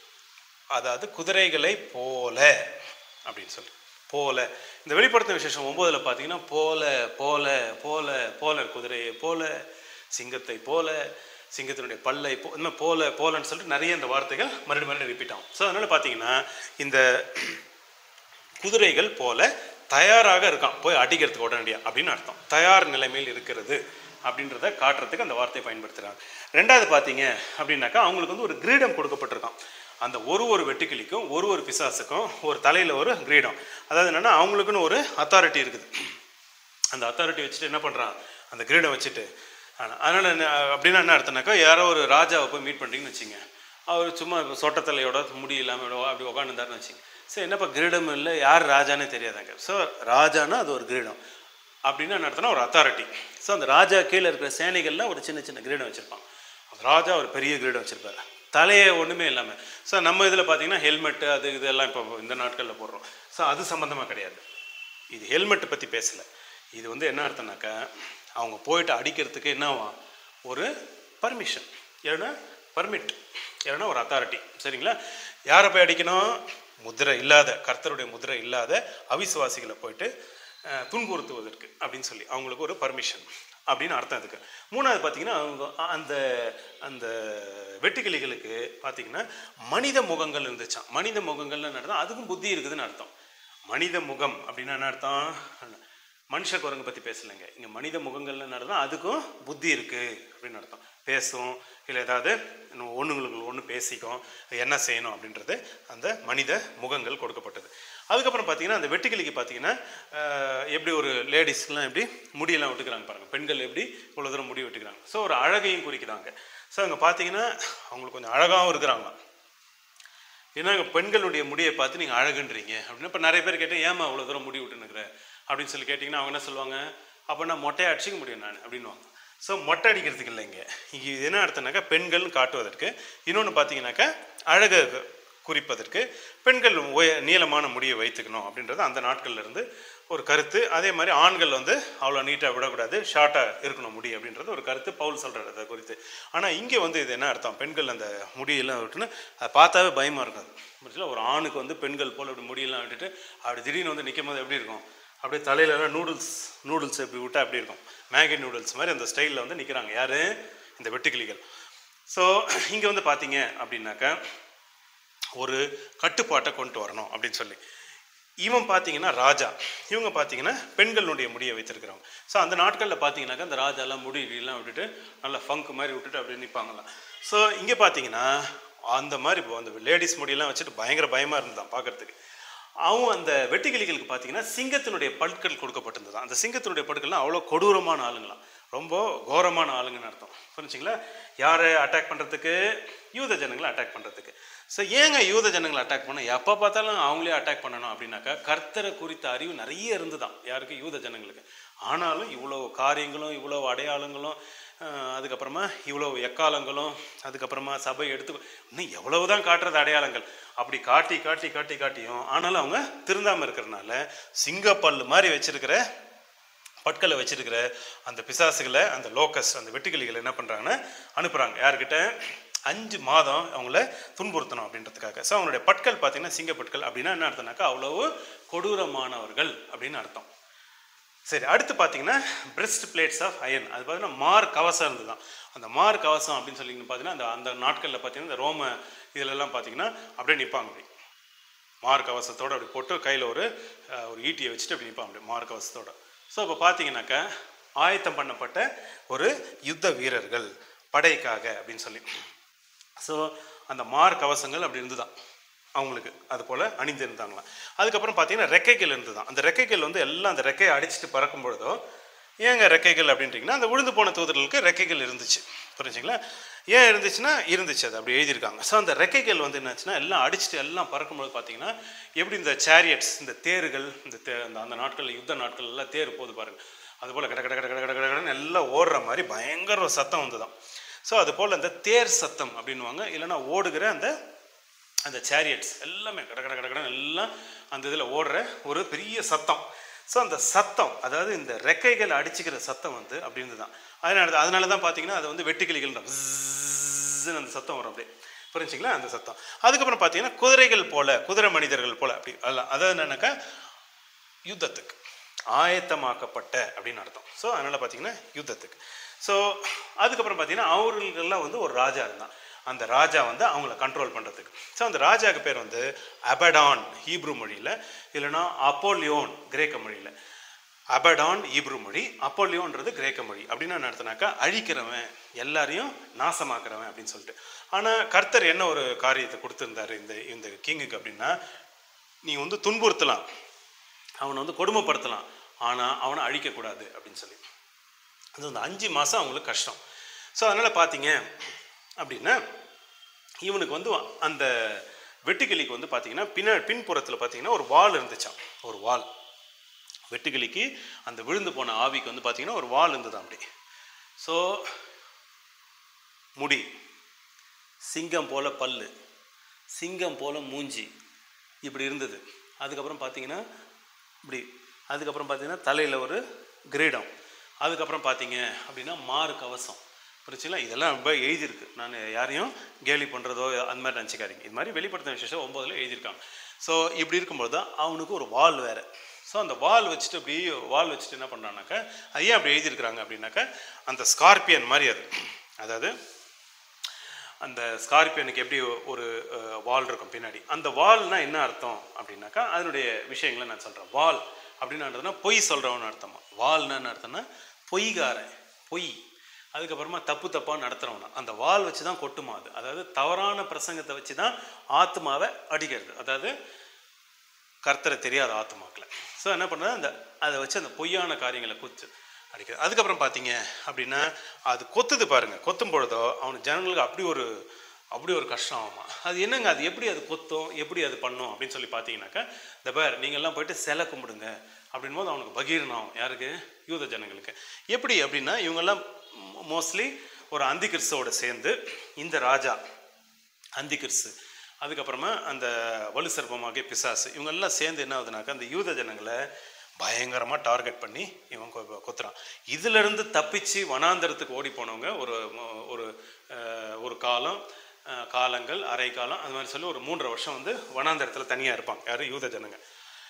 அதாவது குதிரைகளை போல அப்படின்னு சொல்லி போல இந்த வெளிப்படுத்தும் விசேஷம் ஒம்போதுல பார்த்தீங்கன்னா போல போல போல போல குதிரையை போல சிங்கத்தை போல சிங்கத்தினுடைய பல்லை போ இந்த மாதிரி போல போலன்னு சொல்லிட்டு நிறைய இந்த வார்த்தைகள் மறுபடியும் மறுபடியும் ரிப்பீட் ஆகும் ஸோ அதனால் பார்த்தீங்கன்னா இந்த குதிரைகள் போல தயாராக இருக்கான் போய் அடிக்கிறதுக்கு உடனடியாக அப்படின்னு அர்த்தம் தயார் நிலைமையில் இருக்கிறது அப்படின்றத காட்டுறதுக்கு அந்த வார்த்தையை பயன்படுத்துகிறாங்க ரெண்டாவது பார்த்தீங்க அப்படின்னாக்கா அவங்களுக்கு வந்து ஒரு கிரீடம் கொடுக்கப்பட்டிருக்கான் அந்த ஒரு ஒரு வெட்டுக்கிளிக்கும் ஒரு ஒரு பிசாசுக்கும் ஒரு தலையில் ஒரு கிரீடம் அதாவது என்னென்னா அவங்களுக்குன்னு ஒரு அத்தாரிட்டி இருக்குது அந்த அத்தாரிட்டி வச்சுட்டு என்ன பண்ணுறான் அந்த கிரீடம் வச்சுட்டு ஆனா- அதனால என்ன அப்படின்னா என்ன அர்த்தம்னாக்கா யாரோ ஒரு ராஜாவை போய் மீட் பண்ணுறீங்கன்னு வச்சுங்க அவர் சும்மா இப்போ சொட்டத்தலையோட முடி இல்லாமல் அப்படி உட்காந்துருந்தாருன்னு வச்சுங்க சரி என்னப்பா கிரீடம் இல்லை யார் ராஜானே தெரியாதாங்க ஸோ ராஜானா அது ஒரு கிரீடம் அப்படின்னா என்ன அர்த்தம்னா ஒரு அத்தாரிட்டி ஸோ அந்த ராஜா கீழே இருக்கிற சேனைகள்லாம் ஒரு சின்ன சின்ன கிரீடம் வச்சுருப்பான் அந்த ராஜா ஒரு பெரிய கிரீடம் வச்சுருப்பாரு தலையே ஒன்றுமே இல்லாமல் ஸோ நம்ம இதில் பார்த்தீங்கன்னா ஹெல்மெட்டு அது இதெல்லாம் இப்போ இந்த நாட்களில் போடுறோம் ஸோ அது சம்மந்தமாக கிடையாது இது ஹெல்மெட்டை பற்றி பேசலை இது வந்து என்ன அர்த்தம்னாக்கா அவங்க போயிட்டு அடிக்கிறதுக்கு என்னவா ஒரு பர்மிஷன் இல்லைன்னா பர்மிட் இல்லைன்னா ஒரு அத்தாரிட்டி சரிங்களா யாரை போய் அடிக்கணும் முத்திரை இல்லாத கர்த்தருடைய முத்திரை இல்லாத அவிசுவாசிகளை போயிட்டு அஹ், துன்புறுத்துவதற்கு அப்படின்னு சொல்லி அவங்களுக்கு ஒரு பர்மிஷன் அப்படின்னு அர்த்தம் இதுக்கு மூணாவது பார்த்தீங்கன்னா அவங்க அந்த அந்த வெட்டுக்கிளிகளுக்கு பார்த்தீங்கன்னா மனித முகங்கள் இருந்துச்சாம் மனித முகங்கள்னு அர்த்தம் அதுக்கும் புத்தி இருக்குதுன்னு அர்த்தம் மனித முகம் அப்படின்னா என்ன அர்த்தம் மனுஷ குரங்கு பற்றி பேசலைங்க இங்கே மனித முகங்கள்னு அர்த்தம் அதுக்கும் புத்தி இருக்குது அப்படின்னு அர்த்தம் பேசும் இல்லை ஏதாவது ஒன்றுங்களுக்கு ஒன்று பேசிக்கும் என்ன செய்யணும் அப்படின்றது அந்த மனித முகங்கள் கொடுக்கப்பட்டது அதுக்கப்புறம் பார்த்தீங்கன்னா அந்த வெட்டுக்கிளிக்கு பார்த்தீங்கன்னா ஆஹ், எப்படி ஒரு லேடிஸ்லாம் எப்படி முடியெல்லாம் விட்டுக்கிறாங்க பாருங்கள் பெண்கள் எப்படி இவ்வளோ தூரம் முடி விட்டுக்கிறாங்க ஸோ ஒரு அழகையும் குறிக்கிறாங்க ஸோ அங்கே பார்த்தீங்கன்னா அவங்களுக்கு கொஞ்சம் அழகாகவும் இருக்கிறாங்க ஏன்னா இங்க பெண்களுடைய முடியை பார்த்து நீங்கள் அழகுன்றீங்க அப்படின்னு இப்போ நிறைய பேர் கேட்டேன் ஏமா அவ்வளோ தூரம் முடி விட்டுனுக்குற அப்படின்னு சொல்லி கேட்டிங்கன்னா அவங்க என்ன சொல்லுவாங்க அப்போ நான் மொட்டையை அடிச்சிக்க முடியும் நான் அப்படின்னுவாங்க ஸோ மொட்டை அடிக்கிறதுக்கு இல்லைங்க இங்கே இது என்ன அர்த்தம்னாக்கா பெண்கள்னு காட்டுவதற்கு இன்னொன்று பார்த்தீங்கன்னாக்கா அழகை குறிப்பதற்கு பெண்கள் உய நீளமான முடியை வைத்துக்கணும் அப்படின்றது அந்த நாட்கள்ல இருந்து ஒரு கருத்து அதே மாதிரி ஆண்கள் வந்து அவ்வளோ நீட்டாக விடக்கூடாது ஷார்ட்டாக இருக்கணும் முடி அப்படின்றது ஒரு கருத்து பவுல் சொல்கிறார் அதை குறித்து ஆனால் இங்கே வந்து இது என்ன அர்த்தம் பெண்கள் அந்த முடியெல்லாம் விட்டுன்னு அதை பார்த்தாவே பயமாக இருக்காது புரியுதுல ஒரு ஆணுக்கு வந்து பெண்கள் போல் அப்படி முடியெல்லாம் விட்டுட்டு அப்படி திடீர்னு வந்து நிற்கும் போது எப்படி இருக்கும் அப்படியே தலையிலலாம் நூடுல்ஸ் நூடுல்ஸ் எப்படி விட்டா அப்படி இருக்கும் மேகி நூடுல்ஸ் மாதிரி அந்த ஸ்டைலில் வந்து நிற்கிறாங்க யார் இந்த வெட்டுக்கிளிகள் ஸோ இங்கே வந்து பார்த்தீங்க அப்படின்னாக்கா ஒரு கட்டுப்பாட்டை கொண்டு வரணும் அப்படின்னு சொல்லி இவன் பார்த்தீங்கன்னா ராஜா இவங்க பார்த்தீங்கன்னா பெண்களுடைய முடியை வைத்திருக்கிறவங்க ஸோ அந்த நாட்களில் பார்த்தீங்கன்னாக்கா அந்த ராஜாலாம் முடி எல்லாம் விட்டுட்டு நல்லா ஃபங்க் மாதிரி விட்டுட்டு அப்படியே நிற்பாங்களாம் ஸோ இங்கே பார்த்தீங்கன்னா அந்த மாதிரி இப்போ அந்த லேடிஸ் முடியெல்லாம் வச்சுட்டு பயங்கர பயமாக இருந்தான் பார்க்கறதுக்கு அவன் அந்த வெட்டுக்கிளிகளுக்கு பார்த்தீங்கன்னா சிங்கத்தினுடைய பற்கள் கொடுக்கப்பட்டிருந்தது அந்த சிங்கத்தினுடைய பற்கள்லாம் அவ்வளோ கொடூரமான ஆளுங்களாம் ரொம்ப கோரமான ஆளுங்கன்னு அர்த்தம் புரிஞ்சுங்களா யாரை அட்டாக் பண்ணுறதுக்கு யூத ஜனங்களை அட்டாக் பண்ணுறதுக்கு ஸோ ஏங்க யூத ஜனங்களை அட்டாக் பண்ண எப்போ பார்த்தாலும் அவங்களே அட்டாக் பண்ணணும் அப்படின்னாக்கா கர்த்தரை குறித்த அறிவு நிறைய இருந்துதான் யாருக்கு யூத ஜனங்களுக்கு ஆனாலும் இவ்வளோ காரியங்களும் இவ்வளோ அடையாளங்களும் அஹ், அதுக்கப்புறமா இவ்வளோ எக்காலங்களும் அதுக்கப்புறமா சபை எடுத்து இன்னும் எவ்வளவுதான் காட்டுறது அடையாளங்கள் அப்படி காட்டி காட்டி காட்டி காட்டியும் ஆனாலும் அவங்க திருந்தாமல் இருக்கிறனால சிங்கப்பல்லு மாதிரி வச்சிருக்கிற பட்களை வச்சிருக்கிற அந்த பிசாசுகளை அந்த லோக்கஸ் அந்த வெட்டுக்கிளிகளை என்ன பண்ணுறாங்கன்னா அனுப்புகிறாங்க யார்கிட்ட அஞ்சு மாதம் அவங்கள துன்புறுத்தணும் அப்படின்றதுக்காக ஸோ அவங்களுடைய பட்கள் பார்த்தீங்கன்னா சிங்க பட்கள் அப்படின்னா என்ன அர்த்தம்னாக்கா அவ்வளவு கொடூரமானவர்கள் அப்படின்னு அர்த்தம் சரி அடுத்து பார்த்தீங்கன்னா பிரஸ்ட் பிளேட்ஸ் ஆஃப் அயன் அது பார்த்தீங்கன்னா மார் கவசம் இருந்துதான் அந்த மார் கவசம் அப்படின்னு சொல்லி பார்த்தீங்கன்னா அந்த அந்த நாட்களில் பார்த்தீங்கன்னா இந்த ரோம இதிலெல்லாம் பார்த்தீங்கன்னா அப்படியே நிற்பாங்க அப்படி மார் கவசத்தோட அப்படி போட்டு கையில் ஒரு அஹ், ஒரு ஈட்டியை வச்சுட்டு அப்படி நிற்பான் அப்படி மார் கவசத்தோட ஸோ இப்போ பார்த்தீங்கன்னாக்கா ஆயத்தம் பண்ணப்பட்ட ஒரு யுத்த வீரர்கள் படைக்காக அப்படின்னு சொல்லி ஸோ அந்த மார் கவசங்கள் அப்படி இருந்துதான் அவங்களுக்கு அது போல் அணிந்து இருந்தாங்களாம் அதுக்கப்புறம் பார்த்தீங்கன்னா ரெக்கைகள் இருந்துதான் அந்த ரெக்கைகள் வந்து எல்லாம் அந்த ரெக்கையை அடிச்சுட்டு பறக்கும் பொழுதோ ஏங்க ரெக்கைகள் அப்படின்றீங்கன்னா அந்த விழுந்து போன தூதர்களுக்கு ரெக்கைகள் இருந்துச்சு புரிஞ்சுங்களா ஏன் இருந்துச்சுன்னா இருந்துச்சு அது அப்படி எழுதியிருக்காங்க ஸோ அந்த ரெக்கைகள் வந்து என்னாச்சுன்னா எல்லாம் அடிச்சுட்டு எல்லாம் பறக்கும்போது பார்த்தீங்கன்னா எப்படி இந்த சேரியட்ஸ் இந்த தேர்கள் இந்த தே அந்த அந்த நாட்களில் யுத்த நாட்கள் எல்லாம் தேர் போது பாருங்க அது போல் கட கட கட கட கட கட கடன்னு எல்லாம் ஓடுற மாதிரி பயங்கர ஒரு சத்தம் வந்துதான் ஸோ அது போல் அந்த தேர் சத்தம் அப்படின்னுவாங்க இல்லைன்னா ஓடுகிற அந்த அந்த சேரியட்ஸ் எல்லாமே கட கட கட கடன்னு எல்லாம் அந்த இதில் ஓடுற ஒரு பெரிய சத்தம் ஸோ அந்த சத்தம் அதாவது இந்த ரெக்கைகள் அடிச்சுக்கிற சத்தம் வந்து அப்படின்னு தான் அதனால அதனால தான் பார்த்தீங்கன்னா அது வந்து வெட்டுக்கிளிகள் அந்த சத்தம் வரும் அப்படியே புரிஞ்சுங்களா அந்த சத்தம் அதுக்கப்புறம் பார்த்தீங்கன்னா குதிரைகள் போல குதிரை மனிதர்கள் போல அப்படி அல்ல அதாவது என்னன்னாக்கா யுத்தத்துக்கு ஆயத்தமாக்கப்பட்ட அப்படின்னு அர்த்தம் ஸோ அதனால் பார்த்தீங்கன்னா யுத்தத்துக்கு ஸோ அதுக்கப்புறம் பார்த்தீங்கன்னா அவர்களுக்கெல்லாம் வந்து ஒரு ராஜா இருந்தான் அந்த ராஜா வந்து அவங்கள கண்ட்ரோல் பண்ணுறதுக்கு ஸோ அந்த ராஜாவுக்கு பேர் வந்து அபடான் ஹீப்ரு மொழியில் இல்லைன்னா அப்போலியோன் கிரேக்க மொழியில் அபடான் ஈப்ரு மொழி அப்போலியோன்றது கிரேக்க மொழி அப்படின்னு என்ன அர்த்தம்னாக்கா அழிக்கிறவன் எல்லாரையும் நாசமாக்குறவன் அப்படின்னு சொல்லிட்டு ஆனால் கர்த்தர் என்ன ஒரு காரியத்தை கொடுத்துருந்தாரு இந்த இந்த கிங்குக்கு அப்படின்னா நீ வந்து துன்புறுத்தலாம் அவனை வந்து கொடுமைப்படுத்தலாம் ஆனால் அவனை அழிக்கக்கூடாது அப்படின்னு சொல்லி அது அந்த அஞ்சு மாதம் அவங்களுக்கு கஷ்டம் ஸோ அதனால் பார்த்தீங்க அப்படின்னா இவனுக்கு வந்து அந்த வெட்டுக்கிளிக்கு வந்து பார்த்தீங்கன்னா பின்ன பின்புறத்தில் பார்த்தீங்கன்னா ஒரு வால் இருந்துச்சாம் ஒரு வால் வெட்டுக்கிளிக்கு அந்த விழுந்து போன ஆவிக்கு வந்து பார்த்தீங்கன்னா ஒரு வால் இருந்தது அப்படி ஸோ முடி சிங்கம் போல பல்லு சிங்கம் போல மூஞ்சி இப்படி இருந்தது அதுக்கப்புறம் பார்த்தீங்கன்னா இப்படி அதுக்கப்புறம் பார்த்தீங்கன்னா தலையில் ஒரு கிரீடம் அதுக்கப்புறம் பார்த்தீங்க அப்படின்னா மாறு கவசம் புரிச்சுங்களா இதெல்லாம் ரொம்ப எழுதியிருக்கு நான் யாரையும் கேலி பண்ணுறதோ அந்த மாதிரி நினச்சிக்காதீங்க இது மாதிரி வெளிப்படுத்தின விசேஷம் ஒம்போதில் எழுதியிருக்காங்க ஸோ இப்படி இருக்கும்போது தான் அவனுக்கு ஒரு வால் வேறு ஸோ அந்த வால் வச்சுட்டு அப்படி வால் வச்சுட்டு என்ன பண்ணுறானாக்கா அது ஏன் அப்படி எழுதியிருக்கிறாங்க அப்படின்னாக்கா அந்த ஸ்கார்பியன் மாதிரி அது அதாவது அந்த ஸ்கார்பியனுக்கு எப்படி ஒரு அஹ், வால் இருக்கும் பின்னாடி அந்த வால்னா என்ன அர்த்தம் அப்படின்னாக்கா அதனுடைய விஷயங்களை நான் சொல்கிறேன் வால் அப்படின்னு அர்த்தம்னா பொய் சொல்கிறவன் அர்த்தமா வால்னா என்ன அர்த்தம்னா பொய்காரன் பொய் அதுக்கப்புறமா தப்பு தப்பாக நடத்துகிறவனா அந்த வால் வச்சு தான் கொட்டுமா அது அதாவது தவறான பிரசங்கத்தை வச்சு தான் ஆத்மாவை அடிக்கிறது அதாவது கர்த்தரை தெரியாத ஆத்மாக்களை ஸோ என்ன பண்ணுறது அந்த அதை வச்சு அந்த பொய்யான காரியங்களை குத்து அடிக்கிறது அதுக்கப்புறம் பார்த்தீங்க அப்படின்னா அது கொத்துது பாருங்க கொத்தும் பொழுதோ அவனுக்கு ஜனங்களுக்கு அப்படி ஒரு அப்படி ஒரு கஷ்டம் ஆகுமா அது என்னங்க அது எப்படி அது கொத்தும் எப்படி அது பண்ணும் அப்படின்னு சொல்லி பார்த்தீங்கன்னாக்கா இந்த பேர் நீங்கள்லாம் போயிட்டு சிலை கும்பிடுங்க அப்படின் போது அவனுக்கு பகீரனாகும் யாருக்கு யூத ஜனங்களுக்கு எப்படி அப்படின்னா இவங்கெல்லாம் மோஸ்ட்லி ஒரு அந்தி கிறிஸ்துவோட சேர்ந்து இந்த ராஜா அந்தி கிறிஸ்து அதுக்கப்புறமா அந்த வலு சர்ப்பமாகிய பிசாசு இவங்கெல்லாம் சேர்ந்து என்ன ஆகுதுனாக்கா அந்த யூத ஜனங்களை பயங்கரமாக டார்கெட் பண்ணி இவன் கொ- கொத்துறான் இதிலிருந்து தப்பிச்சு வனாந்தரத்துக்கு ஓடி போனவங்க ஒரு ம- ஒரு அஹ், ஒரு காலம் அஹ், காலங்கள் அரை காலம் அது மாதிரி சொல்லி ஒரு மூன்றரை வருஷம் வந்து வனாந்தரத்தில் தனியாக இருப்பாங்க யார் யூத ஜனங்க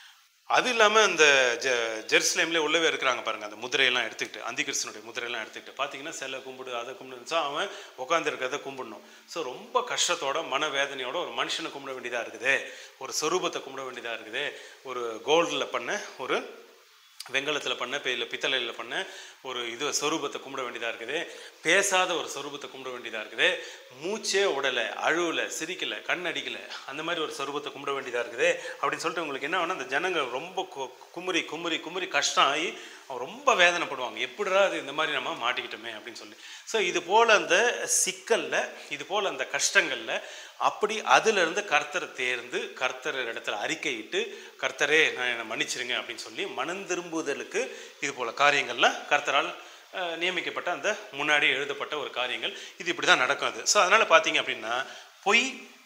அது இல்லாமல் இந்த ஜெ ஜெருசலேம்லேயே உள்ளவே இருக்கிறாங்க பாருங்க அந்த முதிரையெல்லாம் எடுத்துக்கிட்டு அந்திகிறிஸ்தனுடைய முதிரையெல்லாம் எடுத்துக்கிட்டு பார்த்தீங்கன்னா சிலை கும்பிடு அதை கும்பிடு ஸோ அவன் உட்காந்துருக்கிறத கும்பிடணும் ஸோ ரொம்ப கஷ்டத்தோட மனவேதனையோட ஒரு மனுஷனை கும்பிட வேண்டியதாக இருக்குது ஒரு சொரூபத்தை கும்பிட வேண்டியதாக இருக்குது ஒரு கோல்டில் பண்ண ஒரு வெங்கலத்தில் பண்ண இப்போ இல்லை பித்தளையில் பண்ண ஒரு இது சொரூபத்தை கும்பிட வேண்டியதாக இருக்குது பேசாத ஒரு சொரூபத்தை கும்பிட வேண்டியதாக இருக்குது மூச்சே உடலை அழுவலை சிரிக்கலை கண் அடிக்கலை அந்த மாதிரி ஒரு சொரூபத்தை கும்பிட வேண்டியதாக இருக்குது அப்படின்னு சொல்லிட்டு உங்களுக்கு என்ன ஆகுனா அந்த ஜனங்க ரொம்ப கு- குமுறி குமுறி குமுறி கஷ்டம் ஆகி அவங்க ரொம்ப வேதனைப்படுவாங்க எப்படிடா அது இந்த மாதிரி நம்ம மாட்டிக்கிட்டோமே அப்படின்னு சொல்லி ஸோ இது போல் அந்த சிக்கலில் இது போல் அந்த கஷ்டங்களில் அப்படி அதிலிருந்து கர்த்தரை தேர்ந்து கர்த்தர் இடத்துல அறிக்கையிட்டு கர்த்தரே நான் என்னை மன்னிச்சிருங்க அப்படின்னு சொல்லி மனம் திரும்புதலுக்கு இது போல் காரியங்கள்லாம் கர்த்தரால் அஹ், நியமிக்கப்பட்ட அந்த முன்னாடி எழுதப்பட்ட ஒரு காரியங்கள் இது இப்படி தான் நடக்கும் அது ஸோ அதனால் பார்த்தீங்க அப்படின்னா பொய்